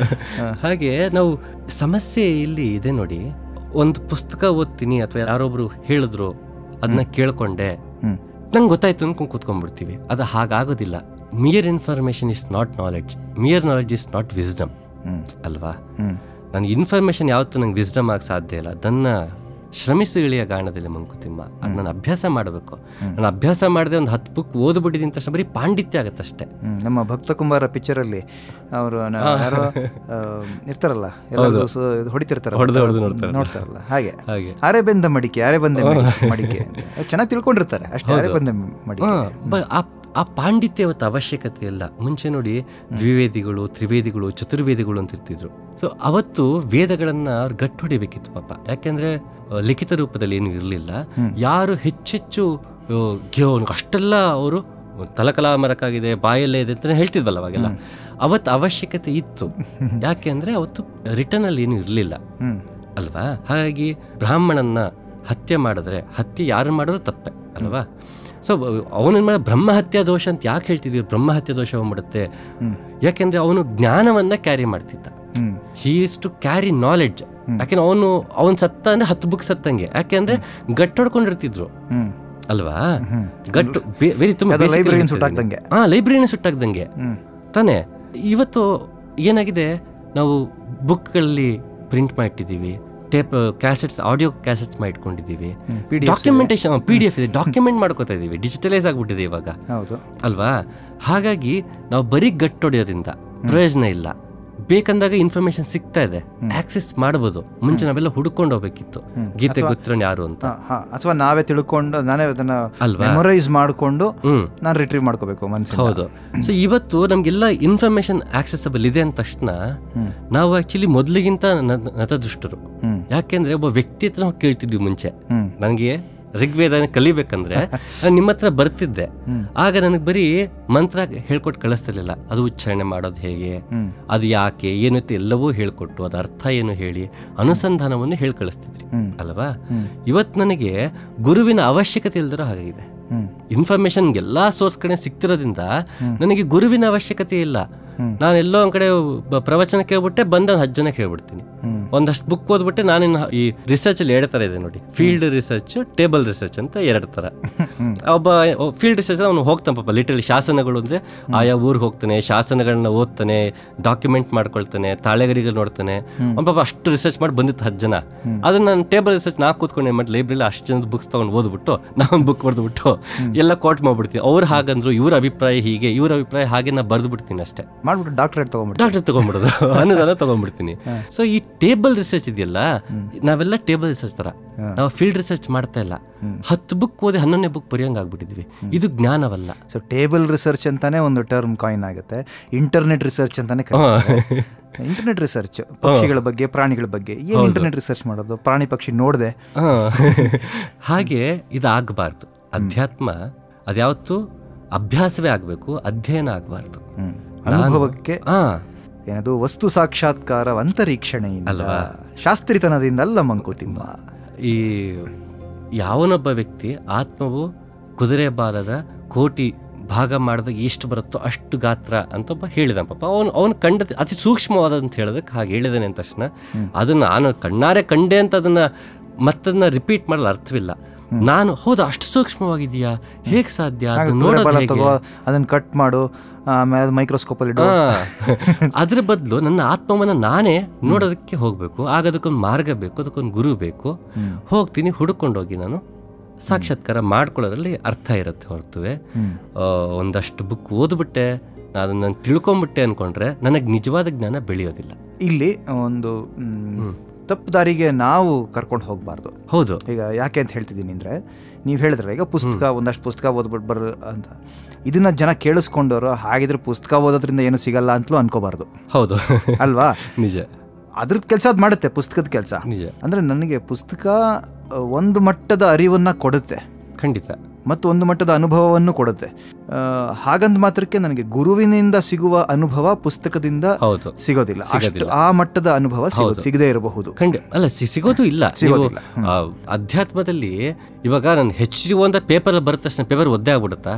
ಹಾಗೆ ನಾವು ಸಮಸ್ಯೆ ಇಲ್ಲಿ ಇದೆ ನೋಡಿ ಒಂದು ಪುಸ್ತಕ ಓದ್ತೀನಿ ಅಥವಾ ಯಾರೊಬ್ರು ಹೇಳಿದ್ರು ಅದನ್ನ ಕೇಳ್ಕೊಂಡೆ ಹ್ಮ್ ನಂಗೆ ಗೊತ್ತಾಯ್ತು ಅನ್ಕೊಂಡು ಕೂತ್ಕೊಂಡ್ಬಿಡ್ತೀವಿ ಅದು ಹಾಗಾಗೋದಿಲ್ಲ mere information is not knowledge mere knowledge is not wisdom hmm ಅಲ್ವಾ ಹ್ಮ್ ನನಗೆ ಇನ್ಫಾರ್ಮೇಶನ್ ಯಾವತ್ತೂ ನಂಗೆ ವಿಸ್ಡಮ್ ಆಗಿ ಸಾಧ್ಯ ಇಲ್ಲ ಅದನ್ನ ಶ್ರಮಿಸು ಇಳಿಯ ಗಾಣದಲ್ಲಿ ಮಂಕುತಿಮ್ಮ ಅದು ನಾನು ಅಭ್ಯಾಸ ಮಾಡಬೇಕು ನಾನು ಅಭ್ಯಾಸ ಮಾಡದೆ ಒಂದು ಹತ್ತು ಬುಕ್ ಓದ್ಬಿಟ್ಟಿದ್ದೀನಿ ತಕ್ಷಣ ಬರೀ ಪಾಂಡಿತ್ಯ ಆಗತ್ತಷ್ಟೇ ಹ್ಮ್. ನಮ್ಮ ಭಕ್ತ ಕುಮಾರ ಪಿಕ್ಚರ್ ಅಲ್ಲಿ ಅವರು ಯಾರೋ ಆ, ಇರ್ತಾರಲ್ಲ ಎಲ್ಲರೂ ಸು- ಇದು ಹೊಡಿತಿರ್ತಾರಲ್ಲ ಹೊಡ್ದು ಹೊಡ್ದು ನೋಡ್ತಾರೆ. ನೋಡ್ತಾರಲ್ಲ ಹಾಗೆ ಹಾಗೆ ಅರೆ ಬಂದ ಮಡಿಕೆ ಅರೆ ಬಂದ ಮಡಿ- ಮಡಿಕೆ ಅಂತ ಅವ್ರು ಚೆನ್ನಾಗಿ ತಿಳ್ಕೊಂಡಿರ್ತಾರೆ ಅಷ್ಟೇ ಅರೆ ಬಂದ ಮಡಿಕೆ ಹಾ, ಬ- ಆ ಆ ಪಾಂಡಿತ್ಯ ಅವತ್ತು ಅವಶ್ಯಕತೆ ಇಲ್ಲ ಮುಂಚೆ ನೋಡಿ ದ್ವಿವೇದಿಗಳು ತ್ರಿವೇದಿಗಳು ಚತುರ್ವೇದಿಗಳು ಅಂತ ಇರ್ತಿದ್ರು ಸೊ ಅವತ್ತು ವೇದಗಳನ್ನ ಅವ್ರು ಗಟ್ಟು ಹೊಡಿಬೇಕಿತ್ತು ಪಾಪ ಯಾಕೆಂದ್ರೆ ಆ, ಲಿಖಿತ ರೂಪದಲ್ಲಿ ಏನು ಇರಲಿಲ್ಲ ಯಾರು ಹೆಚ್ಚೆಚ್ಚು ಆ, ಗ್ಯೋ ಅಷ್ಟೆಲ್ಲ ಅವರು ತಲಕಲಾಮರಕ್ಕಾಗಿದೆ ಬಾಯಲ್ಲೇ ಇದೆ ಅಂತ ಹೇಳ್ತಿದ್ವಲ್ಲ ಅವಾಗೆಲ್ಲ ಅವತ್ತು ಅವಶ್ಯಕತೆ ಇತ್ತು ಯಾಕೆ ಅಂದ್ರೆ ಅವತ್ತು ರಿಟರ್ನ್ ಅಲ್ಲಿ ಏನು ಇರಲಿಲ್ಲ ಹ್ಮ್ ಅಲ್ವಾ ಹಾಗಾಗಿ ಬ್ರಾಹ್ಮಣನ್ನ ಹತ್ಯೆ ಮಾಡಿದ್ರೆ ಹತ್ಯೆ ಯಾರು ಮಾಡೋದು ತಪ್ಪೆ ಅಲ್ವಾ ಸೊ ಅವನ ಮೇಲೆ ಬ್ರಹ್ಮಹತ್ಯಾ ದೋಷ ಅಂತ ಯಾಕೆ ಹೇಳ್ತಿದ್ವಿ ಬ್ರಹ್ಮಹತ್ಯಾ ದೋಷ ಹೋಗ್ಬಿಡುತ್ತೆ ಹ್ಮ್. ಯಾಕೆಂದ್ರೆ ಅವನು ಜ್ಞಾನವನ್ನ ಕ್ಯಾರಿ ಮಾಡ್ತಿದ್ದ hmm he is to carry knowledge ಯಾಕೆಂದ್ರೆ ಅವನು ಅವನ್ ಸತ್ತ ಅಂದ್ರೆ ಹತ್ತು ಬುಕ್ ಸತ್ತಂಗೆ ಯಾಕೆಂದ್ರೆ ಗಟ್ಟೊಡ್ಕೊಂಡಿರ್ತಿದ್ರು ಹ್ಮ್ ಅಲ್ವಾ ಹ್ಮ್ ಗಟ್ಟು ಬೆ- ವೆರಿ ತುಂಬಾ ಯಾವ್ದೋ basic library ನ ಆಗಿ ಸುಟ್ಟಾಕ್ದಂಗೆ. ಹಾ ಲೈಬ್ರರಿನ ಸುಟ್ಟಾಕ್ದಂಗೆ ಹ್ಮ್ ತಾನೇ ಇವತ್ತು ಏನಾಗಿದೆ ನಾವು ಬುಕ್ಗಳಲ್ಲಿ ಪ್ರಿಂಟ್ ಮಾಡಿಟ್ಟಿದ್ದೀವಿ ಟೇಪ್ ಕ್ಯಾಸೆಟ್ಸ್ ಆಡಿಯೋ ಕ್ಯಾಸೆಟ್ಸ್ ಮಾಡಿಟ್ಕೊಂಡಿದ್ದೀವಿ hmm. PDF documentation P D F ಇದೆ ಡಾಕ್ಯುಮೆಂಟ್ ಮಾಡ್ಕೋತಾ ಇದೀವಿ ಡಿಜಿಟಲೈಸ್ ಆಗ್ಬಿಟ್ಟಿದೆ ಇವಾಗ ಹೌದು ಅಲ್ವಾ ಹಾಗಾಗಿ ನಾವು ಬರೀ ಗಟ್ಟೊಡೆಯೋದ್ರಿಂದ ಪ್ರಯೋಜನ ಇಲ್ಲ ಬೇಕಂದಾಗ ಇನ್ಫಾರ್ಮೇಶನ್ ಸಿಗ್ತಾ ಇದೆ ಆಕ್ಸೆಸ್ ಮಾಡಬಹುದು ಮುಂಚೆ ನಾವೆಲ್ಲ ಹುಡ್ಕೊಂಡು ಹೋಗ್ಬೇಕಿತ್ತು ಗೀತೆ ಗೊತ್ತಿರೋನ್ ಯಾರು ಅಂತ ಹಾ, ಹಾ. ಅಥವಾ ನಾವೇ ತಿಳ್ಕೊಂಡು ನಾನೇ ಅದನ್ನ ಅಲ್ವಾ? ಮೆಮೊರೈಸ್ ಮಾಡ್ಕೊಂಡು ಹ್ಮ್ ನಾನು ರಿಟ್ರೀವ್ ಮಾಡ್ಕೋಬೇಕು ಮನಸ್ಸಿಂದ ಹೌದು ಸೊ ಇವತ್ತು ನಮ್ಗೆಲ್ಲ ಇನ್ಫಾರ್ಮೇಶನ್ ಆಕ್ಸೆಸಬಲ್ ಇದೆ ಅಂದ ತಕ್ಷಣ ಹ್ಮ್. ನಾವು ಆಕ್ಚುಲಿ ಮೊದಲಿಗಿಂತ ನತದೃಷ್ಟರು ಹ್ಮ್ ಯಾಕೆಂದ್ರೆ ಒಬ್ಬ ವ್ಯಕ್ತಿ ಹತ್ರ ನಾವು ಕೇಳ್ತಿದ್ವಿ ಮುಂಚೆ ಹ್ಮ್ ನನಗೆ ಋಗ್ವೇದ ಕಲಿಬೇಕಂದ್ರೆ ನಾನು ನಿಮ್ಮ ಹತ್ರ ಬರ್ತಿದ್ದೆ ಹ್ಮ್. ಆಗ ನನಗೆ ಬರೀ ಮಂತ್ರ ಹೇಳ್ಕೊಟ್ಟು ಕಳಿಸ್ತಿರ್ಲಿಲ್ಲ ಅದು ಉಚ್ಚಾರಣೆ ಮಾಡೋದು ಹೇಗೆ ಹ್ಮ್ ಅದು ಯಾಕೆ ಏನು ಅಂತ ಎಲ್ಲವೂ ಹೇಳ್ಕೊಟ್ಟು ಅದು ಅರ್ಥ ಏನು ಹೇಳಿ ಅನುಸಂಧಾನವನ್ನು ಹೇಳಿ ಕಳಿಸ್ತಿದ್ರಿ ಹ್ಮ್ ಅಲ್ವಾ ಹ್ಮ್. ಇವತ್ತು ನನಗೆ ಗುರುವಿನ ಅವಶ್ಯಕತೆ ಇಲ್ದಿರೋ ಹಾಗಾಗಿದೆ ಹ್ಮ್ ಇನ್ಫಾರ್ಮೇಶನ್ ಎಲ್ಲಾ ಸೋರ್ಸ್ ಕಡೆ ಸಿಗ್ತಿರೋದ್ರಿಂದ ನನಗೆ ಗುರುವಿನ ಅವಶ್ಯಕತೆ ಇಲ್ಲ ಹ್ಮ್. ನಾನು ಎಲ್ಲೋ ಒಂದ್ ಕಡೆ ಬ- ಪ್ರವಚನ ಕೇಳ್ಬಿಟ್ಟೆ ಬಂದ ಒಂದು ಹತ್ತು ಜನಕ್ಕೆ ಹೇಳ್ಬಿಡ್ತೀನಿ ಹ್ಮ್ ಒಂದಷ್ಟು ಬುಕ್ ಓದ್ಬಿಟ್ಟೆ ನಾನಿನ್ನು ಈ ರಿಸರ್ಚ್ ಅಲ್ಲಿ ಎರಡು ತರ ಇದೆ ನೋಡಿ ಫೀಲ್ಡ್ ರಿಸರ್ಚ್ ಟೇಬಲ್ ರಿಸರ್ಚ್ ಅಂತ ಎರಡು ತರ ಒಬ್ಬ ಫೀಲ್ಡ್ ರಿಸರ್ಚ್ ಅವನು ಹೋಗ್ತಾನೆ ಪಾಪ ಲಿಟರಲಿ ಶಾಸನಗಳು ಅಂದ್ರೆ ಆಯಾ ಊರಿಗೆ ಹೋಗ್ತಾನೆ ಶಾಸನಗಳನ್ನ ಓದ್ತಾನೆ ಡಾಕ್ಯುಮೆಂಟ್ ಮಾಡ್ಕೊಳ್ತಾನೆ ತಾಳೆಗರಿಗಳು ನೋಡ್ತಾನೆ ಅವ್ನು ಪಾಪ ಅಷ್ಟು ರಿಸರ್ಚ್ ಮಾಡಿ ಬಂದಿತ್ತು ಹತ್ತು ಜನ ಅದನ್ನ ನಾನು ಟೇಬಲ್ ರಿಸರ್ಚ್ ನಾ ಕೂತ್ಕೊಂಡು ಮಾಡಿ ಲೈಬ್ರರಿಲಿ ಅಷ್ಟು ಜನದ ಬುಕ್ಸ್ ತಗೊಂಡು ಓದ್ಬಿಟ್ಟು ನಾವೊಂದು ಬುಕ್ ಬರೆದ್ಬಿಟ್ಟು ಎಲ್ಲ ಕೋಟ್ ಮಾಡ್ಬಿಡ್ತೀನಿ ಅವ್ರು ಹಾಗಂದ್ರು ಇವ್ರ ಅಭಿಪ್ರಾಯ ಹೀಗೆ ಇವ್ರ ಅಭಿಪ್ರಾಯ ಹಾಗೆ ನಾ ಬರೆದು ಬಿಡ್ತೀನಿ ಅಷ್ಟೇ ಮಾಡ್ಬಿಟ್ಟು ಡಾಕ್ಟರೇಟ್ ತಗೊಂಡ್ಬಿಟ್ಟು ಡಾಕ್ಟರ್ ತಗೊಂಡ್ಬಿಡೋದು ಅನ್ನೋದನ್ನ ತಗೊಂಡ್ಬಿಡ್ತೀನಿ ಸೊ ಈ ಟೇಬಲ್ ಟೇಬಲ್ ರಿಸರ್ಚ್ ಇದೆಯಲ್ಲ ನಾವೆಲ್ಲ ಟೇಬಲ್ ರಿಸರ್ಚ್ ತರ ನಾವು ಫೀಲ್ಡ್ ರಿಸರ್ಚ್ ಮಾಡ್ತಾ ಇಲ್ಲ ಹತ್ತು ಬುಕ್ ಓದಿ ಹನ್ನೊಂದನೇ ಬುಕ್ ಬರೆಯೋಂಗ್ ಆಗ್ಬಿಟ್ಟಿದ್ವಿ ಇದು ಜ್ಞಾನವಲ್ಲ ಸೊ ಟೇಬಲ್ ರಿಸರ್ಚ್ ಅಂತಾನೆ ಒಂದು ಟರ್ಮ್ ಕಾಯಿನ್ ಆಗುತ್ತೆ ಇಂಟರ್ನೆಟ್ ರಿಸರ್ಚ್ ಅಂತಾನೆ ಇಂಟರ್ನೆಟ್ ರಿಸರ್ಚ್ ಪಕ್ಷಿಗಳ ಬಗ್ಗೆ ಪ್ರಾಣಿಗಳ ಬಗ್ಗೆ ಏನು ಇಂಟರ್ನೆಟ್ ರಿಸರ್ಚ್ ಮಾಡೋದು ಪ್ರಾಣಿ ಪಕ್ಷಿ ನೋಡಿದೆ ಹಾ. ಹಾಗೆ ಇದಾಗಬಾರ್ದು ಅಧ್ಯಾತ್ಮ ಅದ್ಯಾವತ್ತು ಅಭ್ಯಾಸವೇ ಆಗಬೇಕು ಅಧ್ಯಯನ ಆಗಬಾರ್ದು ಅನುಭವಕ್ಕೆ ಹಾ ಏನದು ವಸ್ತು ಸಾಕ್ಷಾತ್ಕಾರ ಅಂತರೀಕ್ಷಣೆಯಿಂದ ಶಾಸ್ತ್ರಿತನದಿಂದ ಅಲ್ಲ ಮಂಕುತಿಮ್ಮ ಈ ಯಾವನೊಬ್ಬ ವ್ಯಕ್ತಿ ಆತ್ಮವು ಕುದುರೆ ಬಾಲದ ಕೋಟಿ ಭಾಗ ಮಾಡಿದಾಗ ಎಷ್ಟು ಬರುತ್ತೋ ಅಷ್ಟು ಗಾತ್ರ ಅಂತ ಒಬ್ಬ ಹೇಳಿದ ಪಾಪ ಅವನು ಅವನು ಕಂಡ ಅತಿ ಸೂಕ್ಷ್ಮವಾದ ಅಂತ ಹೇಳೋದಕ್ಕೆ ಹಾಗೆ ಹೇಳಿದಾನೆ ಅಂದ ತಕ್ಷಣ ಅದನ್ನ ನಾನು ಕಣ್ಣಾರೆ ಕಂಡೆ ಅಂತ ಅದನ್ನ ಮತ್ತದನ್ನ ರಿಪೀಟ್ ಮಾಡಲು ಅರ್ಥವಿಲ್ಲ ನಾನು ಹೌದಾ ಅಷ್ಟು ಸೂಕ್ಷ್ಮವಾಗಿದೆಯಾ ಹೇಗೆ ಸಾಧ್ಯ ಹಾಗೆ ಅದು ಕುದುರೆ ನೋಡೋದು ಬಾಲ ಹೇಗೆ? ತಗೋ ಅದನ್ನ ಕಟ್ ಮಾಡು ಆಮೇಲೆ ಮೈಕ್ರೋಸ್ಕೋಪಲ್ಲಿ ಇಡು ಹಾ. ಅದ್ರ ಬದಲು ನನ್ನ ಆತ್ಮವನ್ನ ನಾನೇ ನೋಡೋದಕ್ಕೆ ಹೋಗ್ಬೇಕು ಆಗ ಅದಕ್ಕೊಂದು ಮಾರ್ಗ ಬೇಕು ಅದಕ್ಕೊಂದು ಗುರು ಬೇಕು ಹ್ಮ್. ಹೋಗ್ತೀನಿ ಹುಡುಕೊಂಡು ಹೋಗಿ ನಾನು ಸಾಕ್ಷಾತ್ಕಾರ ಮಾಡ್ಕೊಳ್ಳೋದ್ರಲ್ಲಿ ಅರ್ಥ ಇರುತ್ತೆ ಹೊರತುವೆ ಹ್ಮ್. ಆ, ಒಂದಷ್ಟು ಬುಕ್ ಓದ್ಬಿಟ್ಟೆ ನಾನು ನಾನು ತಿಳ್ಕೊಂಬಿಟ್ಟೆ ಅನ್ಕೊಂಡ್ರೆ ನನಗೆ ನಿಜವಾದ ಜ್ಞಾನ ಬೆಳೆಯೋದಿಲ್ಲ ಇಲ್ಲಿ ಒಂದು ಮ್, ತಪ್ಪು ದಾರಿಗೆ ನಾವು ಕರ್ಕೊಂಡು ಹೋಗಬಾರ್ದು ಹೌದು ಈಗ ಯಾಕೆ ಅಂತ ಹೇಳ್ತಿದ್ದೀನಿ ಅಂದರೆ ನೀವು ಹೇಳಿದ್ರೆ ಈಗ ಪುಸ್ತಕ ಒಂದಷ್ಟು ಪುಸ್ತಕ ಓದ್ಬಿಟ್ಟು ಬರ್ ಅಂತ ಇದನ್ನ ಜನ ಕೇಳಿಸ್ಕೊಂಡವರು ಹಾಗಿದ್ರೆ ಪುಸ್ತಕ ಓದೋದ್ರಿಂದ ಏನು ಸಿಗಲ್ಲ ಅಂತಲೂ ಅನ್ಕೋಬಾರ್ದು ಹೌದು ಅಲ್ವಾ ನಿಜ ಅದ್ರ ಕೆಲಸ ಅದು ಮಾಡುತ್ತೆ ಪುಸ್ತಕದ ಕೆಲಸ ನಿಜ ಅಂದರೆ ನನಗೆ ಪುಸ್ತಕ ಅ, ಒಂದು ಮಟ್ಟದ ಅರಿವನ್ನು ಕೊಡುತ್ತೆ ಖಂಡಿತ ಮತ್ತು ಒಂದು ಮಟ್ಟದ ಅನುಭವವನ್ನು ಕೊಡುತ್ತೆ ಆ, ಹಾಗಂದ ಮಾತ್ರಕ್ಕೆ ನನಗೆ ಗುರುವಿನಿಂದ ಸಿಗುವ ಅನುಭವ ಪುಸ್ತಕದಿಂದ ಹೌದು ಸಿಗೋದಿಲ್ಲ ಅಷ್ಟು ಸಿಗೋದಿಲ್ಲ. ಆ ಮಟ್ಟದ ಅನುಭವ ಸಿಗೋದು ಸಿಗದೇ ಇರಬಹುದು ಖಂಡಿತ ಅಲ್ಲ ಸಿ- ಸಿಗೋದು ಇಲ್ಲ ನೀವು ಸಿಗೋದಿಲ್ಲ. ಆ, ಅಧ್ಯಾತ್ಮದಲ್ಲಿ ಇವಾಗ ನಾನು ಹೆಚ್ ಡಿ ಅಂತ ಪೇಪರ್ ಬರದ ತಕ್ಷಣ ಪೇಪರ್ ಒದ್ದೆ ಆಗ್ಬಿಡುತ್ತಾ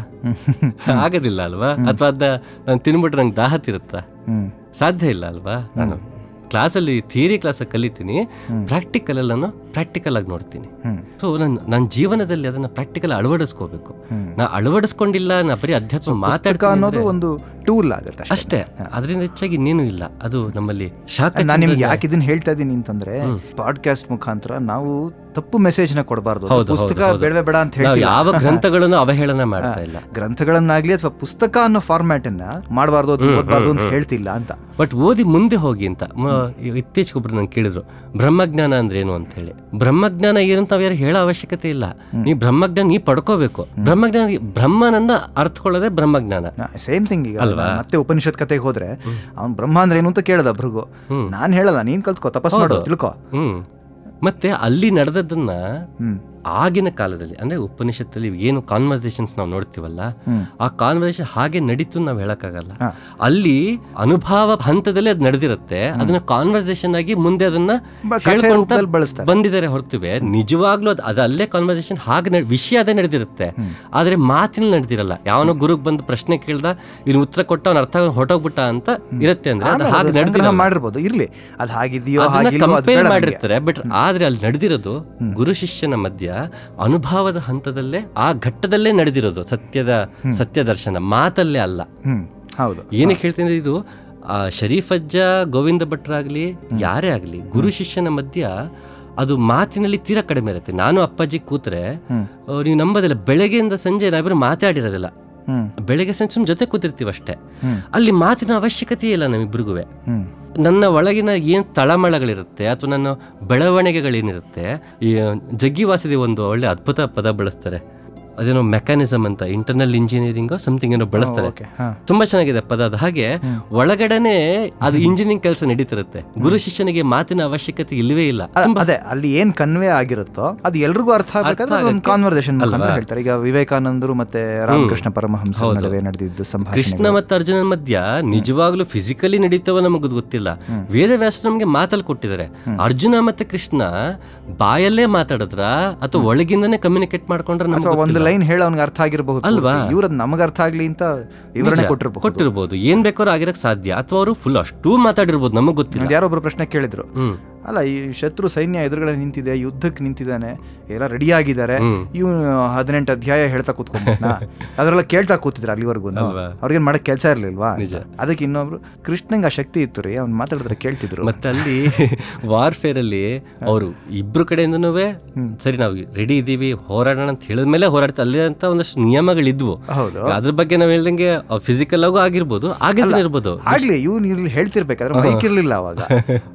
ಆಗೋದಿಲ್ಲ ಅಲ್ವಾ ಅಥವಾ ಅದ ನಾನು ತಿನ್ಬಿಟ್ರೆ ನಂಗೆ ದಾಹ ತಿರುತ್ತಾ ಹ್ಮ್ ಸಾಧ್ಯ ಇಲ್ಲ ಅಲ್ವಾ ನಾನು ಕ್ಲಾಸಲ್ಲಿ ಥಿಯರಿ ಕ್ಲಾಸಲ್ಲಿ ಕಲಿತೀನಿ ಪ್ರಾಕ್ಟಿಕಲ್ ಎಲ್ಲ ನಾನು ಪ್ರಾಕ್ಟಿಕಲ್ ಆಗಿ ನೋಡ್ತೀನಿ ಹ್ಮ್ ಸೊ ನಾನು ನನ್ನ ಜೀವನದಲ್ಲಿ ಅದನ್ನ ಪ್ರಾಕ್ಟಿಕಲ್ ಅಳವಡಿಸ್ಕೋಬೇಕು ಹ್ಮ್. ನಾ ಅಳವಡಿಸ್ಕೊಂಡಿಲ್ಲ ನಾ ಬರೀ ಅಧ್ಯಾತ್ಮ ಪುಸ್ತಕ ಮಾತಾಡ್ತೀನಿ ಅನ್ನೋದು ಅಂದ್ರೆ ಒಂದು ಟೂಲ್ ಆಗುತ್ತೆ ಅಷ್ಟೇ ಅಷ್ಟೇ ಅದರಿಂದ ಹೆಚ್ಚಾಗಿ ಇನ್ನೇನು ಇಲ್ಲ ಅದು ನಮ್ಮಲ್ಲಿ ಶಾಖ ನಾನು ನಿಮ್ಗೆ ಯಾಕೆ ಇದನ್ನ ಹೇಳ್ತಾ ಇದ್ದೀನಿ ಅಂತಂದ್ರೆ ಪಾಡ್ಕಾಸ್ಟ್ ಮುಖಾಂತರ ನಾವು ತಪ್ಪು ಮೆಸೇಜ್ ನ ಕೊಡಬಾರ್ದು ಹೌದು, ಹೌದು, ಪುಸ್ತಕ ಹೌದು. ಬೇಡವೇ ಬೇಡ ಅಂತ ನಾವು ಹೇಳ್ತೀವಿ ಯಾವ ಗ್ರಂಥಗಳನ್ನು ಅವಹೇಳನ ಮಾಡ್ತಾ ಇಲ್ಲ ಗ್ರಂಥಗಳನ್ನಾಗ್ಲಿ ಅಥವಾ ಪುಸ್ತಕ ಅನ್ನೋ ಫಾರ್ಮ್ಯಾಟ್ ಅನ್ನ ಮಾಡಬಾರ್ದು ಅದು ಓದಬಾರ್ದು ಅಂತ ಹೇಳ್ತಿಲ್ಲ ಅಂತ ಬಟ್ ಓದಿ ಮುಂದೆ ಹೋಗಿ ಅಂತ ಮ- ಇತ್ತೀಚೆಗೆ ಒಬ್ರು ನಂಗೆ ಕೇಳಿದ್ರು ಬ್ರಹ್ಮಜ್ಞಾನ ಅಂದ್ರೆ ಏನು ಅಂತ ಹೇಳಿ ಬ್ರಹ್ಮಜ್ಞಾನ ಏನು ಅಂತ ಯಾರು ಹೇಳೋ ಅವಶ್ಯಕತೆ ಇಲ್ಲ ನೀ ಬ್ರಹ್ಮಜ್ಞಾನ ನೀ ಪಡ್ಕೋಬೇಕು ಬ್ರಹ್ಮಜ್ಞಾನ ಬ್ರಹ್ಮನನ್ನ ಅರ್ಥಕೊಳ್ಳೋದೇ ಬ್ರಹ್ಮಜ್ಞಾನ ಸೇಮ್ ಥಿಂಗ್ ಈಗ ನಾನ್ ಮತ್ತೆ ಉಪನಿಷತ್ ಕತೆಗೆ ಹೋದ್ರೆ ಅವ್ನು ಬ್ರಹ್ಮ ಅಂದ್ರೆ ಏನು ಅಂತ ಕೇಳ್ದ ಭೃಗು ನಾನ್ ಹೇಳಲ್ಲ ನೀನ್ ಕಲ್ತ್ಕೋ ತಪಸ್ ಮಾಡು ತಿಳ್ಕೊ ಹ್ಮ್ ಮತ್ತೆ ಅಲ್ಲಿ ನಡೆದದ್ದನ್ನ ಹ್ಮ್ ಆಗಿನ ಕಾಲದಲ್ಲಿ ಅಂದ್ರೆ ಉಪನಿಷತ್ತಲ್ಲಿ ಏನು ಕಾನ್ವರ್ಸೇಷನ್ಸ್ ನಾವು ನೋಡ್ತೀವಲ್ಲ ಹ್ಮ್. ಆ ಕಾನ್ವರ್ಸೇಷನ್ ಹಾಗೆ ನಡೀತು ನಾವು ಹೇಳಕ್ಕಾಗಲ್ಲ ಹಾ. ಅಲ್ಲಿ ಅನುಭವ ಹಂತದಲ್ಲಿ ಅದು ನಡೆದಿರುತ್ತೆ ಅದನ್ನ ಕಾನ್ವರ್ಸೇಷನ್ ಆಗಿ ಮುಂದೆ ಅದನ್ನ ಬ- ಕಥೆ ಹೇಳ್ಕೊಂತ ರೂಪದಲ್ಲಿ ಬಳಸ್ತಾರೆ. ಬಂದಿದ್ದಾರೆ ಹೊರತುವೆ ನಿಜವಾಗ್ಲೂ ಅದು ಅದು ಅಲ್ಲೇ ಕಾನ್ವರ್ಸೇಷನ್ ಹಾಗೆ ನಡ್- ವಿಷಯ ಅದೇ ನಡೆದಿರುತ್ತೆ ಆದ್ರೆ ಮಾತಿನಲ್ಲಿ ನಡೆದಿರಲ್ಲ ಯಾವನೋ ಗುರುಗ್ ಬಂದು ಪ್ರಶ್ನೆ ಕೇಳ್ದ ಇಲ್ಲಿ ಉತ್ತರ ಕೊಟ್ಟ ಅವ್ನ ಅರ್ಥ ಹೊರಟೋಗ್ಬಿಟ್ಟ ಅಂತ ಇರುತ್ತೆ ಅಂದ್ರೆ ಅದು ಆಮೇಲೆ ಹಾಗೆ ಅದು ಸಂಗ್ರಹ ನಡೆದಿರಲ್ಲ ಮಾಡಿರ್ಬೋದು ಇರ್ಲಿ ಅದು ಹಾಗಿದೆಯೋ ಅದನ್ನ ಹಾಗಿಲ್ವೋ ಅದು ಕಂಪೇರ್ ಬೇಡ ನಮ್ಗೆ. ಮಾಡಿರ್ತಾರೆ ಬಟ್ ಆದ್ರೆ ಅಲ್ಲಿ ನಡೆದಿರೋದು ಗುರು ಶಿಷ್ಯನ ಮಧ್ಯ ಅನುಭವದ ಹಂತದಲ್ಲೇ ಆ ಘಟ್ಟದಲ್ಲೇ ನಡೆದಿರೋದು ಸತ್ಯದ ಸತ್ಯ ದರ್ಶನ ಮಾತಲ್ಲೇ ಅಲ್ಲ ಹ್ಮ್ ಹೌದು ಏನಕ್ಕೆ ಹೇಳ್ತೀನಿ ಇದು ಆ ಶರೀಫ್ ಅಜ್ಜ ಗೋವಿಂದ ಭಟ್ರಾಗ್ಲಿ ಯಾರೇ ಆಗ್ಲಿ ಗುರು ಶಿಷ್ಯನ ಮಧ್ಯ ಅದು ಮಾತಿನಲ್ಲಿ ತೀರಾ ಕಡಿಮೆ ಇರುತ್ತೆ ನಾನು ಅಪ್ಪಾಜಿ ಕೂತ್ರೆ ಹ್ಮ್. ಆ, ನೀವು ನಂಬೋದಿಲ್ಲ ಬೆಳಗ್ಗೆಯಿಂದ ಸಂಜೆ ನಾವಿಬ್ರು ಮಾತಾಡಿರೋದಿಲ್ಲ ಹ್ಮ್ ಬೆಳಗ್ಗೆ ಸಂಜೆ ಸುಮ್ ಜೊತೆ ಕೂತಿರ್ತೀವಿ ಅಷ್ಟೇ ಹ್ಮ್. ಅಲ್ಲಿ ಮಾತಿನ ಅವಶ್ಯಕತೆ ಇಲ್ಲ ನಮ್ಮಿಬ್ರಿಗೂ ಹ್ಮ್ ನನ್ನ ಒಳಗಿನ ಏನು ತಳಮಳಗಳಿರುತ್ತೆ ಅಥವಾ ನನ್ನ ಬೆಳವಣಿಗೆಗಳೇನಿರುತ್ತೆ ಈ ಜಗ್ಗಿ ವಾಸಿದೆ ಒಂದು ಒಳ್ಳೆ ಅದ್ಭುತ ಪದ ಬಳಸ್ತಾರೆ ಅದೇನೋ ಮೆಕ್ಯಾನಿಸಮ್ ಅಂತ ಇಂಟರ್ನಲ್ ಇಂಜಿನಿಯರಿಂಗ್ ಸಮಥಿಂಗ್ ಏನೋ ಬಳಸ್ತಾರೆ ಓಕೆ ಹಾ ತುಂಬಾ ಚೆನ್ನಾಗಿದೆ ಪದ ಅದು ಹಾಗೆ ಒಳಗಡೆನೆ ಅದು ಇಂಜಿನಿಯರಿಂಗ್ ಕೆಲಸ ನಡೀತಿರುತ್ತೆ ಗುರು ಶಿಷ್ಯನಿಗೆ ಮಾತಿನ ಅವಶ್ಯಕತೆ ಇಲ್ಲವೇ ಇಲ್ಲ ಅ- ಅದೇ ಅಲ್ಲಿ ಏನ್ ಕನ್ವೆ ಆಗಿರುತ್ತೋ ಅದು ಎಲ್ರಿಗೂ ಅರ್ಥ ಆಗ್ಬೇಕಾದ್ರೆ ಒಂದು ಆಗಕ್ಕೆ ಕಾನ್ವರ್ಸೇಷನ್ ಮುಖಾಂತರ ಅಲ್ವಾ? ಹೇಳ್ತಾರೆ ಈಗ ವಿವೇಕಾನಂದರು ಮತ್ತೆ ರಾಮಕೃಷ್ಣ ಪರಮಹಂಸ ನಡುವೆ ನಡೆದಿದ್ದು ಸಂಭಾಷಣೆ ಕೃಷ್ಣ ಮತ್ತು ಅರ್ಜುನನ ಮಧ್ಯ ನಿಜವಾಗ್ಲೂ ಫಿಸಿಕಲಿ ನಡೀತವ ನಮಗೆ ಗೊತ್ತಿಲ್ಲ ವೇದವ್ಯಾಸ ನಮಗೆ ಮಾತಲ್ಲಿ ಕೊಟ್ಟಿದ್ದಾರೆ ಅರ್ಜುನ ಮತ್ತೆ ಕೃಷ್ಣ ಬಾಯಲ್ಲೇ ಮಾತಾಡಿದ್ರ ಅಥವಾ ಒಳಗಿಂದನೇ ಕಮ್ಯುನಿಕೇಟ್ ಮಾಡ್ಕೊಂಡ್ರೆ ನಮ್ಗೆ ಅಥವಾ ಒಂದು ಗೊತ್ತಿಲ್ಲ. ಲೈನ್ ಹೇಳ ಅವ್ನಿಗೆ ಅರ್ಥ ಆಗಿರಬಹುದು ಅಲ್ವಾ? ಇವ್ರದ್ ನಮಗ ಅರ್ಥ ಆಗ್ಲಿ ಅಂತ ವಿವರಣೆ ಕೊಟ್ಟಿರಬಹುದು ಕೊಟ್ಟಿರ್ಬೋದು ಏನ್ ಬೇಕಾದ್ರೂ ಆಗಿರಕ್ ಸಾಧ್ಯ ಅಥವಾ ಅವರು ಫುಲ್ ಅಷ್ಟೂ ಮಾತಾಡಿರ್ಬೋದು ನಮಗ್ ಗೊತ್ತಿಲ್ಲ ಯಾರೊಬ್ರು ಪ್ರಶ್ನೆ ಕೇಳಿದ್ರು ಹ್ಮ್ ಅಲ್ಲ ಈ ಶತ್ರು ಸೈನ್ಯ ಎದುರುಗಡೆ ನಿಂತಿದೆ ಯುದ್ಧಕ್ಕೆ ನಿಂತಿದ್ದಾನೆ ಎಲ್ಲ ರೆಡಿ ಆಗಿದ್ದಾರೆ ಹ್ಮ್. ಇವನು ಹದಿನೆಂಟು ಅಧ್ಯಾಯ ಹೇಳ್ತಾ ಕೂತ್ಕೊಂಡ್ಬಿಟ್ನ ಅದರೆಲ್ಲ ಕೇಳ್ತಾ ಕೂತಿದ್ರು ಅಲ್ಲಿವರೆಗೂ ಅಲ್ವಾ? ಅವ್ರಿಗೇನ್ ಮಾಡಕ್ ಕೆಲಸ ಇರ್ಲಿಲ್ವಾ ನಿಜ. ಅದಕ್ಕೆ ಇನ್ನೊಬ್ರು ಕೃಷ್ಣಂಗೆ ಆ ಶಕ್ತಿ ಇತ್ತು ರೀ ಅವ್ನು ಮಾತಾಡಿದ್ರೆ ಕೇಳ್ತಿದ್ರು ಮತ್ತೆ ಅಲ್ಲಿ ವಾರ್ಫೇರ್ ಅಲ್ಲಿ ಅವರು ಇಬ್ರು ಕಡೆಯಿಂದನೂ ಸರಿ ನಾವು ರೆಡಿ ಇದೀವಿ ಹೋರಾಡೋಣ ಅಂತ ಹೇಳಿದ್ಮೇಲೆ ಹೋರಾಡ್ತಾ ಅಲ್ಲಿ ಅಂತ ಒಂದಷ್ಟು ನಿಯಮಗಳಿದ್ವು ಹೌದು ಅದ್ರ ಬಗ್ಗೆ ನಾವ್ ಹೇಳ್ದಂಗೆ ಫಿಸಿಕಲ್ ಆಗು ಆಗಿರ್ಬೋದು ಆಗಿರ್ದೇ ಇರ್ಬೋದು ಆಗ್ಲಿ ಇವ್ನು ಇಲ್ಲಿ ಹೇಳ್ತಿರ್ಬೇಕಾದ್ರೆ ಮೈಕ್ ಇರ್ಲಿಲ್ಲ ಅವಾಗ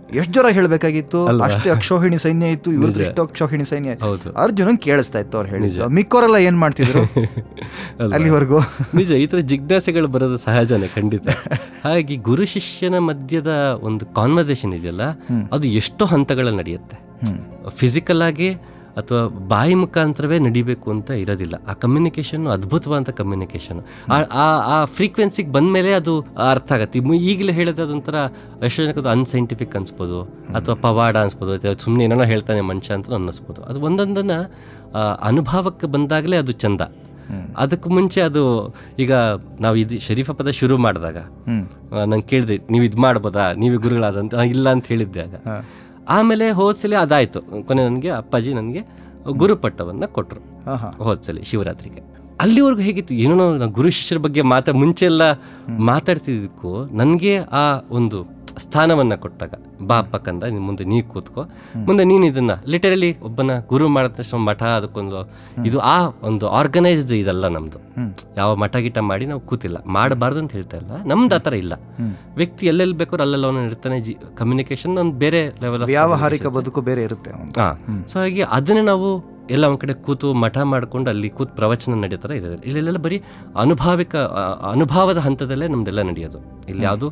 ಎಷ್ಟು ಜೋರ ಹೇಳ್ಬೇಕಾಗಿತ್ತು ಅಷ್ಟು ಅಕ್ಷೋಹಿಣಿ ಸೈನ್ಯ ಇತ್ತು ಇವ್ರದ್ದು ಇಷ್ಟು ಅಕ್ಷೋಹಿಣಿ ಸೈನ್ಯ ಹೌದು. ಅರ್ಜುನನ್ ಕೇಳಿಸ್ತಾ ಇತ್ತು ಅವ್ರು ಹೇಳಿದ್ದು ಮಿಕ್ಕೋರೆಲ್ಲ ಏನ್ ಮಾಡ್ತಿದ್ರು ಅಲ್ವಾ? ಅಲ್ಲಿವರೆಗೂ ನಿಜ ಈ ಥರ ಜಿಜ್ಞಾಸೆಗಳು ಬರೋದು ಸಹಜನೇ ಖಂಡಿತ ಹಾಗಾಗಿ ಗುರು ಶಿಷ್ಯನ ಮಧ್ಯದ ಒಂದು ಕಾನ್ವರ್ಸೇಷನ್ ಇದೆಯಲ್ಲ ಅದು ಎಷ್ಟೋ ಹಂತಗಳಲ್ಲಿ ನಡೆಯುತ್ತೆ ಫಿಸಿಕಲ್ ಆಗಿ ಅಥವಾ ಬಾಯಿ ಮುಖಾಂತರವೇ ನಡಿಬೇಕು ಅಂತ ಇರೋದಿಲ್ಲ ಆ ಕಮ್ಯುನಿಕೇಷನ್ ಅದ್ಭುತವಾದಂಥ ಕಮ್ಯುನಿಕೇಷನ್ ಆ ಫ್ರೀಕ್ವೆನ್ಸಿಗೆ ಬಂದಮೇಲೆ ಅದು ಅರ್ಥ ಆಗತ್ತೆ ಮು- ಈಗಲೇ ಹೇಳಿದ್ರೆ ಅದೊಂಥರ ಎಷ್ಟೋ ಜನಕ್ಕೆ ಅದು ಅನ್ಸೈಂಟಿಫಿಕ್ ಅನ್ಸ್ಬೋದು ಅಥವಾ ಪವಾಡ ಅನ್ಸ್ಬೋದು ಅಥವಾ ಸುಮ್ಮನೆ ಏನೋ ಹೇಳ್ತಾನೆ ಮನುಷ್ಯ ಅಂತ ಅನ್ನಿಸ್ಬೋದು ಅದು ಒಂದೊಂದನ್ನು ಅನುಭವಕ್ಕೆ ಬಂದಾಗಲೇ ಅದು ಚಂದ ಅದಕ್ಕೆ ಮುಂಚೆ ಅದು ಈಗ ನಾವು ಇದು ಶರೀಫ ಪದ ಶುರು ಮಾಡಿದಾಗ ಹ್ಮ್ ನಂಗೆ ಕೇಳಿದೆ ನೀವು ಇದು ಮಾಡ್ಬೋದಾ ನೀವೇ ಗುರುಗಳಾದಂತ "ಆ, ಇಲ್ಲ ಅಂತ ಹೇಳಿದ್ದೆ ಆಗ ಆಮೇಲೆ ಹೋದ್ಸಲಿ ಅದಾಯ್ತು ಕೊನೆ ನನಗೆ ಅಪ್ಪಾಜಿ ನನಗೆ ಗುರುಪಟ್ಟವನ್ನು ಕೊಟ್ಟರು ಹಾ ಹಾ ಹೋದ್ಸಲಿ ಶಿವರಾತ್ರಿಗೆ ಅಲ್ಲಿವರೆಗೂ ಹೇಗಿತ್ತು ಏನೋ ನಾವು ಗುರು ಶಿಷ್ಯರ ಬಗ್ಗೆ ಮಾತಾ ಮುಂಚೆ ಎಲ್ಲ ಮಾತಾಡ್ತಿದ್ದಕ್ಕೂ ನನಗೆ ಆ ಒಂದು ಸ್ಥಾನವನ್ನು ಕೊಟ್ಟಾಗ ಬಾ ಅಪ್ಪಕ್ಕಂದ ನಿನ್ ಮುಂದೆ ನೀ ಕೂತ್ಕೋ ಮುಂದೆ ನೀನು ಇದನ್ನ ಲಿಟರಲಿ ಒಬ್ಬನ ಗುರು ಮಾಡಿದ ತಕ್ಷಣ ಮಠ ಅದಕ್ಕೊಂದು ಇದು ಆ ಒಂದು ಆರ್ಗನೈಸ್ಡ್ ಇದಲ್ಲ ನಮ್ದು ಯಾವ ಮಠ ಗಿಟ ಮಾಡಿ ನಾವು ಕೂತಿಲ್ಲ ಮಾಡಬಾರ್ದು ಅಂತ ಹೇಳ್ತಾ ಇಲ್ಲ ನಮ್ದು ಆ ಥರ ಇಲ್ಲ ವ್ಯಕ್ತಿ ಎಲ್ಲೆಲ್ಲಿ ಬೇಕಾದ್ರೂ ಅಲ್ಲೆಲ್ಲ ಅವನು ಇರ್ತಾನೆ ಜಿ ಕಮ್ಯುನಿಕೇಶನ್ ಒಂದು ಬೇರೆ ಲೆವೆಲ್ ವ್ಯಾವಹಾರಿಕ ಬದುಕು ಬೇರೆ ಇರುತ್ತೆ ಅವ್ನ್ದು. ಹಾ ಸೊ ಹಾಗೆ ಅದನ್ನೇ ನಾವು ಎಲ್ಲ ಒಂದ್ ಕಡೆ ಕೂತು ಮಠ ಮಾಡ್ಕೊಂಡು ಅಲ್ಲಿ ಕೂತು ಪ್ರವಚನ ನಡೆಯೋ ಥರ ಇದೆ ಇಲ್ಲೆಲ್ಲ ಬರೀ ಅನುಭಾವಿಕ ಆ, ಅನುಭವದ ಹಂತದಲ್ಲೇ ನಮ್ದೆಲ್ಲ ನಡೆಯೋದು ಇಲ್ಲಿ ಯಾವುದು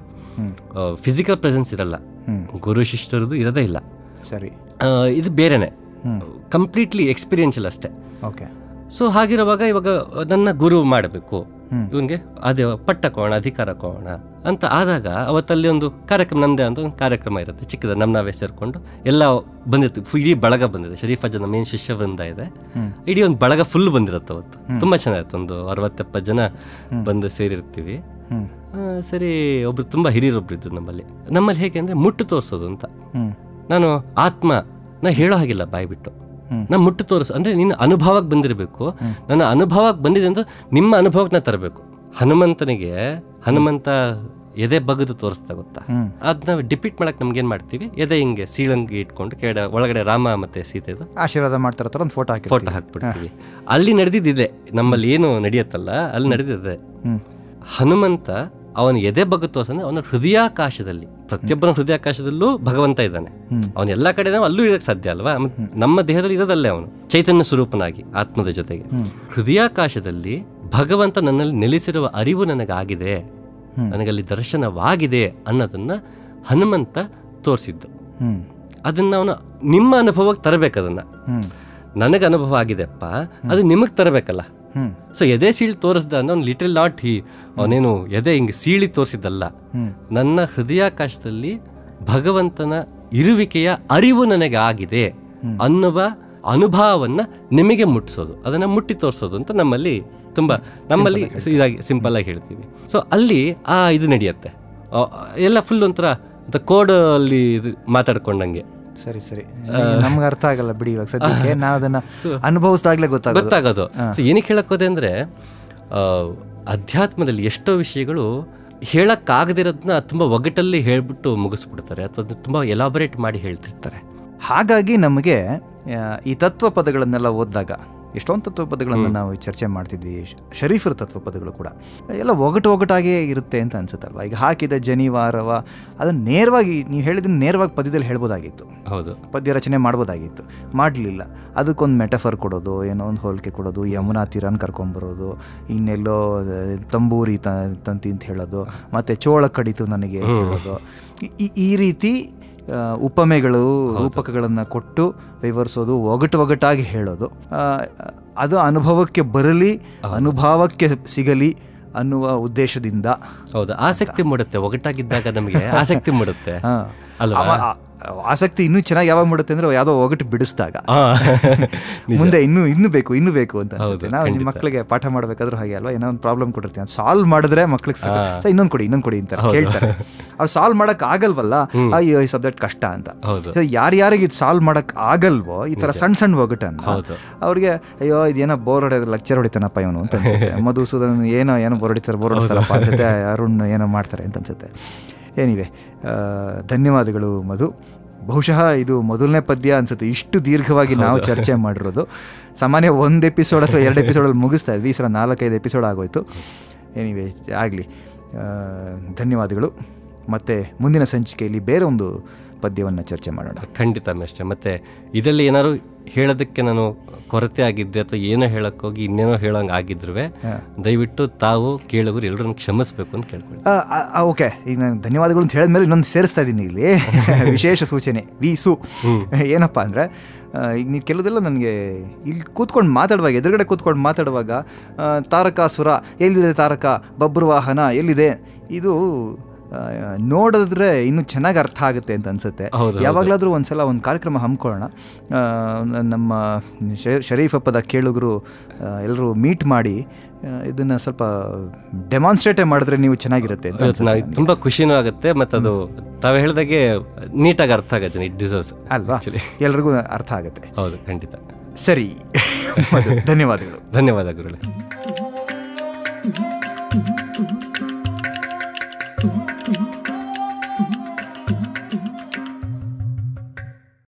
ಫಿಸಿಕಲ್ ಪ್ರೆಸೆನ್ಸ್ ಇರಲ್ಲ ಗುರು ಶಿಷ್ಯರದು ಇರೋದೇ ಇಲ್ಲ ಸರಿ ಆ, ಇದು ಬೇರೆನೆ ಕಂಪ್ಲೀಟ್ಲಿ ಎಕ್ಸ್ಪೀರಿಯನ್ಷಿಯಲ್ ಅಷ್ಟೇ ಓಕೆ ಸೊ ಹಾಗಿರುವಾಗ ಇವಾಗ ನನ್ನ ಗುರು ಮಾಡಬೇಕು ಇವನಿಗೆ ಅದೇ ಪಟ್ಟ ಕೋಣ ಅಧಿಕಾರ ಕೋಣ ಅಂತ ಆದಾಗ ಅವತ್ತಲ್ಲಿ ಒಂದು ಕಾರ್ಯಕ್ರಮ ನಮ್ಮದೇ ಅಂತ ಒಂದು ಕಾರ್ಯಕ್ರಮ ಇರುತ್ತೆ ಚಿಕ್ಕದ ನಮ್ಮ ನಾವೇ ಸೇರಿಕೊಂಡು ಎಲ್ಲ ಬಂದಿತ್ತು ಫು- ಇಡೀ ಬಳಗ ಬಂದಿದೆ ಶರೀಫ್ ಅಜ್ಜನ ಮೇನ್ ಶಿಷ್ಯ ವೃಂದ ಇದೆ ಇಡೀ ಒಂದು ಬಳಗ ಫುಲ್ ಬಂದಿರುತ್ತೆ ಅವತ್ತು ತುಂಬ ಚೆನ್ನಾಗಿತ್ತು ಒಂದು ಅರವತ್ತೆಪ್ಪತ್ತು ಜನ ಬಂದು ಸೇರಿರ್ತೀವಿ ಹ್ಮ್ ಆ, ಸರಿ ಒಬ್ರು ತುಂಬ ಹಿರಿಯರೊಬ್ರು ಇದ್ರು ನಮ್ಮಲ್ಲಿ ನಮ್ಮಲ್ಲಿ ಹೇಗೆ ಅಂದರೆ ಮುಟ್ಟು ತೋರಿಸೋದು ಅಂತ ಹ್ಮ್ ನಾನು ಆತ್ಮ ನಾ ಹೇಳೋ ಹಾಗಿಲ್ಲ ಬಾಯಿ ಬಿಟ್ಟು ಹ್ಮ್. ನಾ ಮುಟ್ಟು ತೋರಿಸ್ ಅಂದ್ರೆ ನಿನ್ನ ಅನುಭವಕ್ಕೆ ಬಂದಿರಬೇಕು ನನ್ನ ಅನುಭವಕ್ಕೆ ಬಂದಿದೆ ಅಂತ ನಿಮ್ಮ ಅನುಭವಕ್ಕೆ ನಾ ತರಬೇಕು ಹನುಮಂತನಿಗೆ ಹನುಮಂತ ಎದೆ ಬಗದು ತೋರಿಸ್ತಾ ಗೊತ್ತಾ ಹ್ಮ್ ಅದನ್ನ ಡಿಪಿಟ್ ಮಾಡಕ್ ನಮ್ಗೇನ್ ಮಾಡ್ತೀವಿ ಎದೆ ಹಿಂಗೆ ಸೀಳಂಗಿ ಇಟ್ಕೊಂಡು ಕೆಳ ಒಳಗಡೆ ರಾಮ ಮತ್ತೆ ಸೀತೆದು ಆಶೀರ್ವಾದ ಮಾಡ್ತಾರ ಥರ ಒಂದು ಫೋಟೋ ಹಾಕಿ ಫೋಟೋ ಹಾಕ್ಬಿಡ್ತೀವಿ ಅಲ್ಲಿ ನಡೆದಿದ್ದಿದೆ ನಮ್ಮಲ್ಲಿ ಏನು ನಡೆಯತ್ತಲ್ಲ ಅಲ್ಲಿ ನಡೆದಿದೆ ಹ್ಮ್ ಹನುಮಂತ ಅವನ ಎದೆ ಬಗ್ಗೆ ತೋರ್ಸಂದ್ರೆ ಅವನ ಹೃದಯಾಕಾಶದಲ್ಲಿ ಪ್ರತಿಯೊಬ್ಬನ ಹೃದಯಾಕಾಶದಲ್ಲೂ ಭಗವಂತ ಇದ್ದಾನೆ ಹ್ಮ್. ಅವನ ಎಲ್ಲ ಕಡೆ ನಾವು ಅಲ್ಲೂ ಇರಕ್ಕೆ ಸಾಧ್ಯ ಅಲ್ವಾ ಮತ್ತ್ ನಮ್ಮ ದೇಹದಲ್ಲಿ ಇರೋದಲ್ಲೇ ಅವನು ಚೈತನ್ಯ ಸ್ವರೂಪನಾಗಿ ಆತ್ಮದ ಜೊತೆಗೆ ಹೃದಯಾಕಾಶದಲ್ಲಿ ಭಗವಂತ ನನ್ನಲ್ಲಿ ನೆಲೆಸಿರುವ ಅರಿವು ನನಗಾಗಿದೆ ಹ್ಮ್. ನನಗಲ್ಲಿ ದರ್ಶನವಾಗಿದೆ ಅನ್ನೋದನ್ನ ಹನುಮಂತ ತೋರಿಸಿದ್ದು ಹ್ಮ್ ಅದನ್ನ ಅವನು ನಿಮ್ಮ ಅನುಭವಕ್ಕೆ ತರಬೇಕು ಅದನ್ನ ಹ್ಮ್ ನನಗೆ ಅನುಭವ ಆಗಿದೆಪ್ಪ ಅದು ನಿಮಗೆ ತರಬೇಕಲ್ಲ ಹ್ಮ್ ಸೊ ಎದೆ ಸೀಳಿ ತೋರಿಸ್ದ ಅಂದ್ರೆ ಅವ್ನು ಲಿಟಲ್ ನಾಟ್ ಹಿ ಅವನೇನು ಎದೆ ಹಿಂಗೆ ಸೀಳಿ ತೋರಿಸಿದ್ದಲ್ಲ ಹ್ಮ್ ನನ್ನ ಹೃದಯಾಕಾಶದಲ್ಲಿ ಭಗವಂತನ ಇರುವಿಕೆಯ ಅರಿವು ನನಗೆ ಆಗಿದೆ ಅನ್ನುವ ಅನುಭವವನ್ನ ನಿಮಗೆ ಮುಟ್ಟಿಸೋದು ಅದನ್ನ ಮುಟ್ಟಿ ತೋರಿಸೋದು ಅಂತ ನಮ್ಮಲ್ಲಿ ತುಂಬಾ ನಮ್ಮಲ್ಲಿ ಇದಾಗಿ ಸಿಂಪಲ್ ಆಗಿ ಹೇಳ್ತೀವಿ ಸೊ ಅಲ್ಲಿ ಆ ಇದು ನಡೆಯುತ್ತೆ ಆ, ಎಲ್ಲ ಫುಲ್ ಒಂಥರ ಕೋಡ್ ಅಲ್ಲಿ ಇದು ಮಾತಾಡ್ಕೊಂಡಂಗೆ ಸರಿ ಸರಿ ನಮ್ಗೆ ಅರ್ಥ ಆಗಲ್ಲ ಬಿಡಿ ಇವಾಗ ಸದ್ಯಕ್ಕೆ ನಾವು ಅದನ್ನ ಅನುಭವಿಸಿದಾಗ್ಲೇ ಗೊತ್ತಾಗೋದು ಗೊತ್ತಾಗೋದು ಸೊ ಏನಕ್ಕೆ ಹೇಳಕ್ ಹೋದೆ ಅಂದ್ರೆ ಆ, ಅಧ್ಯಾತ್ಮದಲ್ಲಿ ಎಷ್ಟೋ ವಿಷಯಗಳು ಹೇಳಕ್ಕಾಗದಿರೋದನ್ನ ತುಂಬಾ ಒಗಟಲ್ಲಿ ಹೇಳ್ಬಿಟ್ಟು ಮುಗಿಸ್ಬಿಡ್ತಾರೆ ಅಥವಾ ಅದನ್ನ ತುಂಬಾ ಎಲಾಬರೇಟ್ ಮಾಡಿ ಹೇಳ್ತಿರ್ತಾರೆ ಹಾಗಾಗಿ ನಮಗೆ ಆ, ಈ ತತ್ವ ಪದಗಳನ್ನೆಲ್ಲ ಓದಿದಾಗ ಎಷ್ಟೊಂದು ತತ್ವ ಪದಗಳನ್ನು ನಾವು ಚರ್ಚೆ ಮಾಡ್ತಿದ್ವಿ ಶ- ಶರೀಫರ ತತ್ವ ಪದಗಳು ಕೂಡ ಎಲ್ಲ ಒಗಟು ಒಗಟಾಗೇ ಇರುತ್ತೆ ಅಂತ ಅನ್ಸುತ್ತಲ್ವ ಈಗ ಹಾಕಿದ ಜನಿವಾರವ ಅದನ್ನು ನೇರವಾಗಿ ನೀವು ಹೇಳಿದ್ರೆ ನೇರವಾಗಿ ಪದ್ಯದಲ್ಲಿ ಹೇಳ್ಬೋದಾಗಿತ್ತು ಹೌದು ಪದ್ಯ ರಚನೆ ಮಾಡ್ಬೋದಾಗಿತ್ತು ಮಾಡಲಿಲ್ಲ ಅದಕ್ಕೊಂದು ಮೆಟಫರ್ ಕೊಡೋದು ಏನೋ ಒಂದು ಹೋಲಿಕೆ ಕೊಡೋದು ಯಮುನಾ ತೀರನ ಕರ್ಕೊಂಬರೋದು ಇನ್ನೆಲ್ಲೋ ಆ, ತಂಬೂರಿ ತ ತಂತಿ ಅಂತ ಹೇಳೋದು ಮತ್ತು ಚೋಳ ಕಡಿತು ನನಗೆ ಅಂತ ಹೇಳೋದು ಈ- ಈ- ಈ ರೀತಿ ಆ, ಉಪಮೆಗಳು ರೂಪಕಗಳನ್ನು ಕೊಟ್ಟು ವಿವರಿಸೋದು ಒಗಟು ಒಗಟಾಗಿ ಹೇಳೋದು ಆ, ಅದು ಅನುಭವಕ್ಕೆ ಬರಲಿ ಅನುಭವಕ್ಕೆ ಸಿಗಲಿ ಅನ್ನುವ ಉದ್ದೇಶದಿಂದ ಹೌದು ಆಸಕ್ತಿ ಮೂಡುತ್ತೆ ಒಗಟಾಗಿದ್ದಾಗ ನಮಗೆ ಆಸಕ್ತಿ ಮೂಡುತ್ತೆ ಹಾ. ಅಲ್ವಾ ಅವ- ಆ- ಆಸಕ್ತಿ ಇನ್ನೂ ಚೆನ್ನಾಗಿ ಯಾವಾಗ ಮಾಡುತ್ತೆ ಅಂದ್ರೆ ಯಾವುದೋ ಒಗಟು ಬಿಡಿಸಿದಾಗ ಆ, ಮುಂದೆ ಇನ್ನೂ ಇನ್ನೂ ಬೇಕು ಇನ್ನೂ ಬೇಕು ಅಂತ ಅನ್ಸುತ್ತೆ ಹೌದು, ನಾವು ಖಂಡಿತ. ಮಕ್ಕಳಿಗೆ ಪಾಠ ಮಾಡ್ಬೇಕಾದ್ರೂ ಹಾಗೆ ಅಲ್ವಾ ಏನೋ ಒಂದು ಪ್ರಾಬ್ಲಮ್ ಕೊಟ್ಟಿರ್ತೀವಿ ಅದು ಸಾಲ್ವ್ ಮಾಡಿದ್ರೆ ಮಕ್ಳಿಗೆ ಸಾಕು ಇನ್ನೊಂದು ಕೊಡಿ ಇನ್ನೊಂದು ಕೊಡಿ ಅಂತ ಕೇಳ್ತಾರೆ ಅವ್ರು ಸಾಲ್ವ್ ಮಾಡಕ್ ಆಗಲ್ವಲ್ಲ ಅಯ್ಯೋ ಈ ಸಬ್ಜೆಕ್ಟ್ ಕಷ್ಟ ಅಂತ ಹೌದು So ಯಾರ್ಯಾರಿಗೆ ಇದು ಸಾಲ್ವ್ ಮಾಡಕ್ ಆಗಲ್ವೋ ಈ ತರ ಸಣ್ಣ ಸಣ್ಣ ಒಗಟನ್ನ ಹೌದು ಅವ್ರಿಗೆ ಅಯ್ಯೋ ಇದೇನೋ ಬೋರ್ ಹೊಡೆಯೋದು ಲೆಕ್ಚರ್ ಹೊಡಿತಾನಪ್ಪ ಇವನು ಅಂತ ಅನ್ಸುತ್ತೆ ಮಧುಸೂದನ್ ಏನೋ ಏನೋ ಬೋರ್ ಹೊಡಿತಾರೆ ಬೋರ್ ಹೊಡಿಸ್ತಾರಪ್ಪ ಅನ್ಸುತ್ತೆ ಅರುಣ್ ಏನೋ ಮಾಡ್ತಾರೆ ಅಂತ ಅನ್ಸುತ್ತೆ ಏನಿವೆ ಆ, ಧನ್ಯವಾದಗಳು ಮಧು ಬಹುಶಃ ಇದು ಮೊದಲನೇ ಪದ್ಯ ಅನ್ಸುತ್ತೆ ಇಷ್ಟು ದೀರ್ಘವಾಗಿ ನಾವು ಚರ್ಚೆ ಮಾಡಿರೋದು ಸಾಮಾನ್ಯ ಒಂದು ಎಪಿಸೋಡ್ ಅಥವಾ ಎರಡು ಎಪಿಸೋಡಲ್ಲಿ ಮುಗಿಸ್ತಾ ಇದ್ವಿ ಈ ಸಲ ನಾಲ್ಕೈದು ಎಪಿಸೋಡ್ ಆಗೋಯ್ತು ಏನಿವೆ ಆಗಲಿ ಧನ್ಯವಾದಗಳು ಮತ್ತು ಮುಂದಿನ ಸಂಚಿಕೆಯಲ್ಲಿ ಬೇರೆ ಒಂದು ಪದ್ಯವನ್ನು ಚರ್ಚೆ ಮಾಡೋಣ ಖಂಡಿತ ಅಷ್ಟೇ ಮತ್ತೆ ಇದರಲ್ಲಿ ಏನಾದ್ರು ಹೇಳೋದಕ್ಕೆ ನಾನು ಕೊರತೆ ಆಗಿದ್ದೆ ಅಥವಾ ಏನೋ ಹೇಳಕ್ ಹೋಗಿ ಇನ್ನೇನೋ ಹೇಳೋಂಗೆ ಆಗಿದ್ರು ದಯವಿಟ್ಟು ತಾವು ಕೇಳುಗರು ಎಲ್ಲರೂ ನನಗೆ ಕ್ಷಮಿಸ್ಬೇಕು ಅಂತ ಕೇಳ್ಕೊಳ್ಳಿ ಆ, ಆ, ಆ, ಓಕೆ ಈಗ ನಾನು ಧನ್ಯವಾದಗಳು ಅಂತ ಹೇಳಿದ್ಮೇಲೆ ಇನ್ನೊಂದು ಸೇರಿಸ್ತಾ ಇದ್ದೀನಿ ಇಲ್ಲಿ ವಿಶೇಷ ಸೂಚನೆ ವಿ ಸು ಏನಪ್ಪ ಅಂದರೆ ಈಗ ನೀವು ಕೆಲವುದೆಲ್ಲ ನನಗೆ ಇಲ್ಲಿ ಕೂತ್ಕೊಂಡು ಮಾತಾಡುವಾಗ ಎದುರುಗಡೆ ಕೂತ್ಕೊಂಡು ಮಾತಾಡುವಾಗ ಆ, ತಾರಕಾಸುರ ಎಲ್ಲಿದೆ ತಾರಕ ಬಬ್ರು ವಾಹನ ಎಲ್ಲಿದೆ ಇದು ಆ, ನೋಡಿದ್ರೆ ಇನ್ನೂ ಚೆನ್ನಾಗಿ ಅರ್ಥ ಆಗುತ್ತೆ ಅಂತ ಅನ್ಸುತ್ತೆ ಹೌದು, ಹೌದು. ಯಾವಾಗಲಾದರೂ ಒಂದ್ಸಲ ಒಂದು ಕಾರ್ಯಕ್ರಮ ಹಮ್ಮಿಕೊಳ್ಳೋಣ ಆ, ನ- ನಮ್ಮ ಶ- ಶರೀಫಪ್ಪದ ಕೇಳುಗರು ಎಲ್ಲರೂ ಮೀಟ್ ಮಾಡಿ ಆ, ಇದನ್ನ ಸ್ವಲ್ಪ ಡೆಮಾನ್ಸ್ಟ್ರೇಟೇ ಮಾಡಿದ್ರೆ ನೀವು ಚೆನ್ನಾಗಿರುತ್ತೆ ಅಂತ ಇವತ್ತು ಅನ್ಸುತ್ತೆ ನಾವು ತುಂಬಾ ಖುಷಿನೂ ಆಗುತ್ತೆ ಮತ್ತು ಅದು ತಾವು ಹೇಳ್ದಾಗೆ ನೀಟಾಗಿ ಅರ್ಥ ಆಗುತ್ತೆ ಇಟ್ ಡಿಸರ್ವ್ಸ್ ಅಲ್ವಾ ಎಲ್ರಿಗೂ ಅರ್ಥ ಆಗುತ್ತೆ ಹೌದು ಖಂಡಿತ ಸರಿ ಧನ್ಯವಾದಗಳು ಧನ್ಯವಾದ ಗುರುಗಳೇ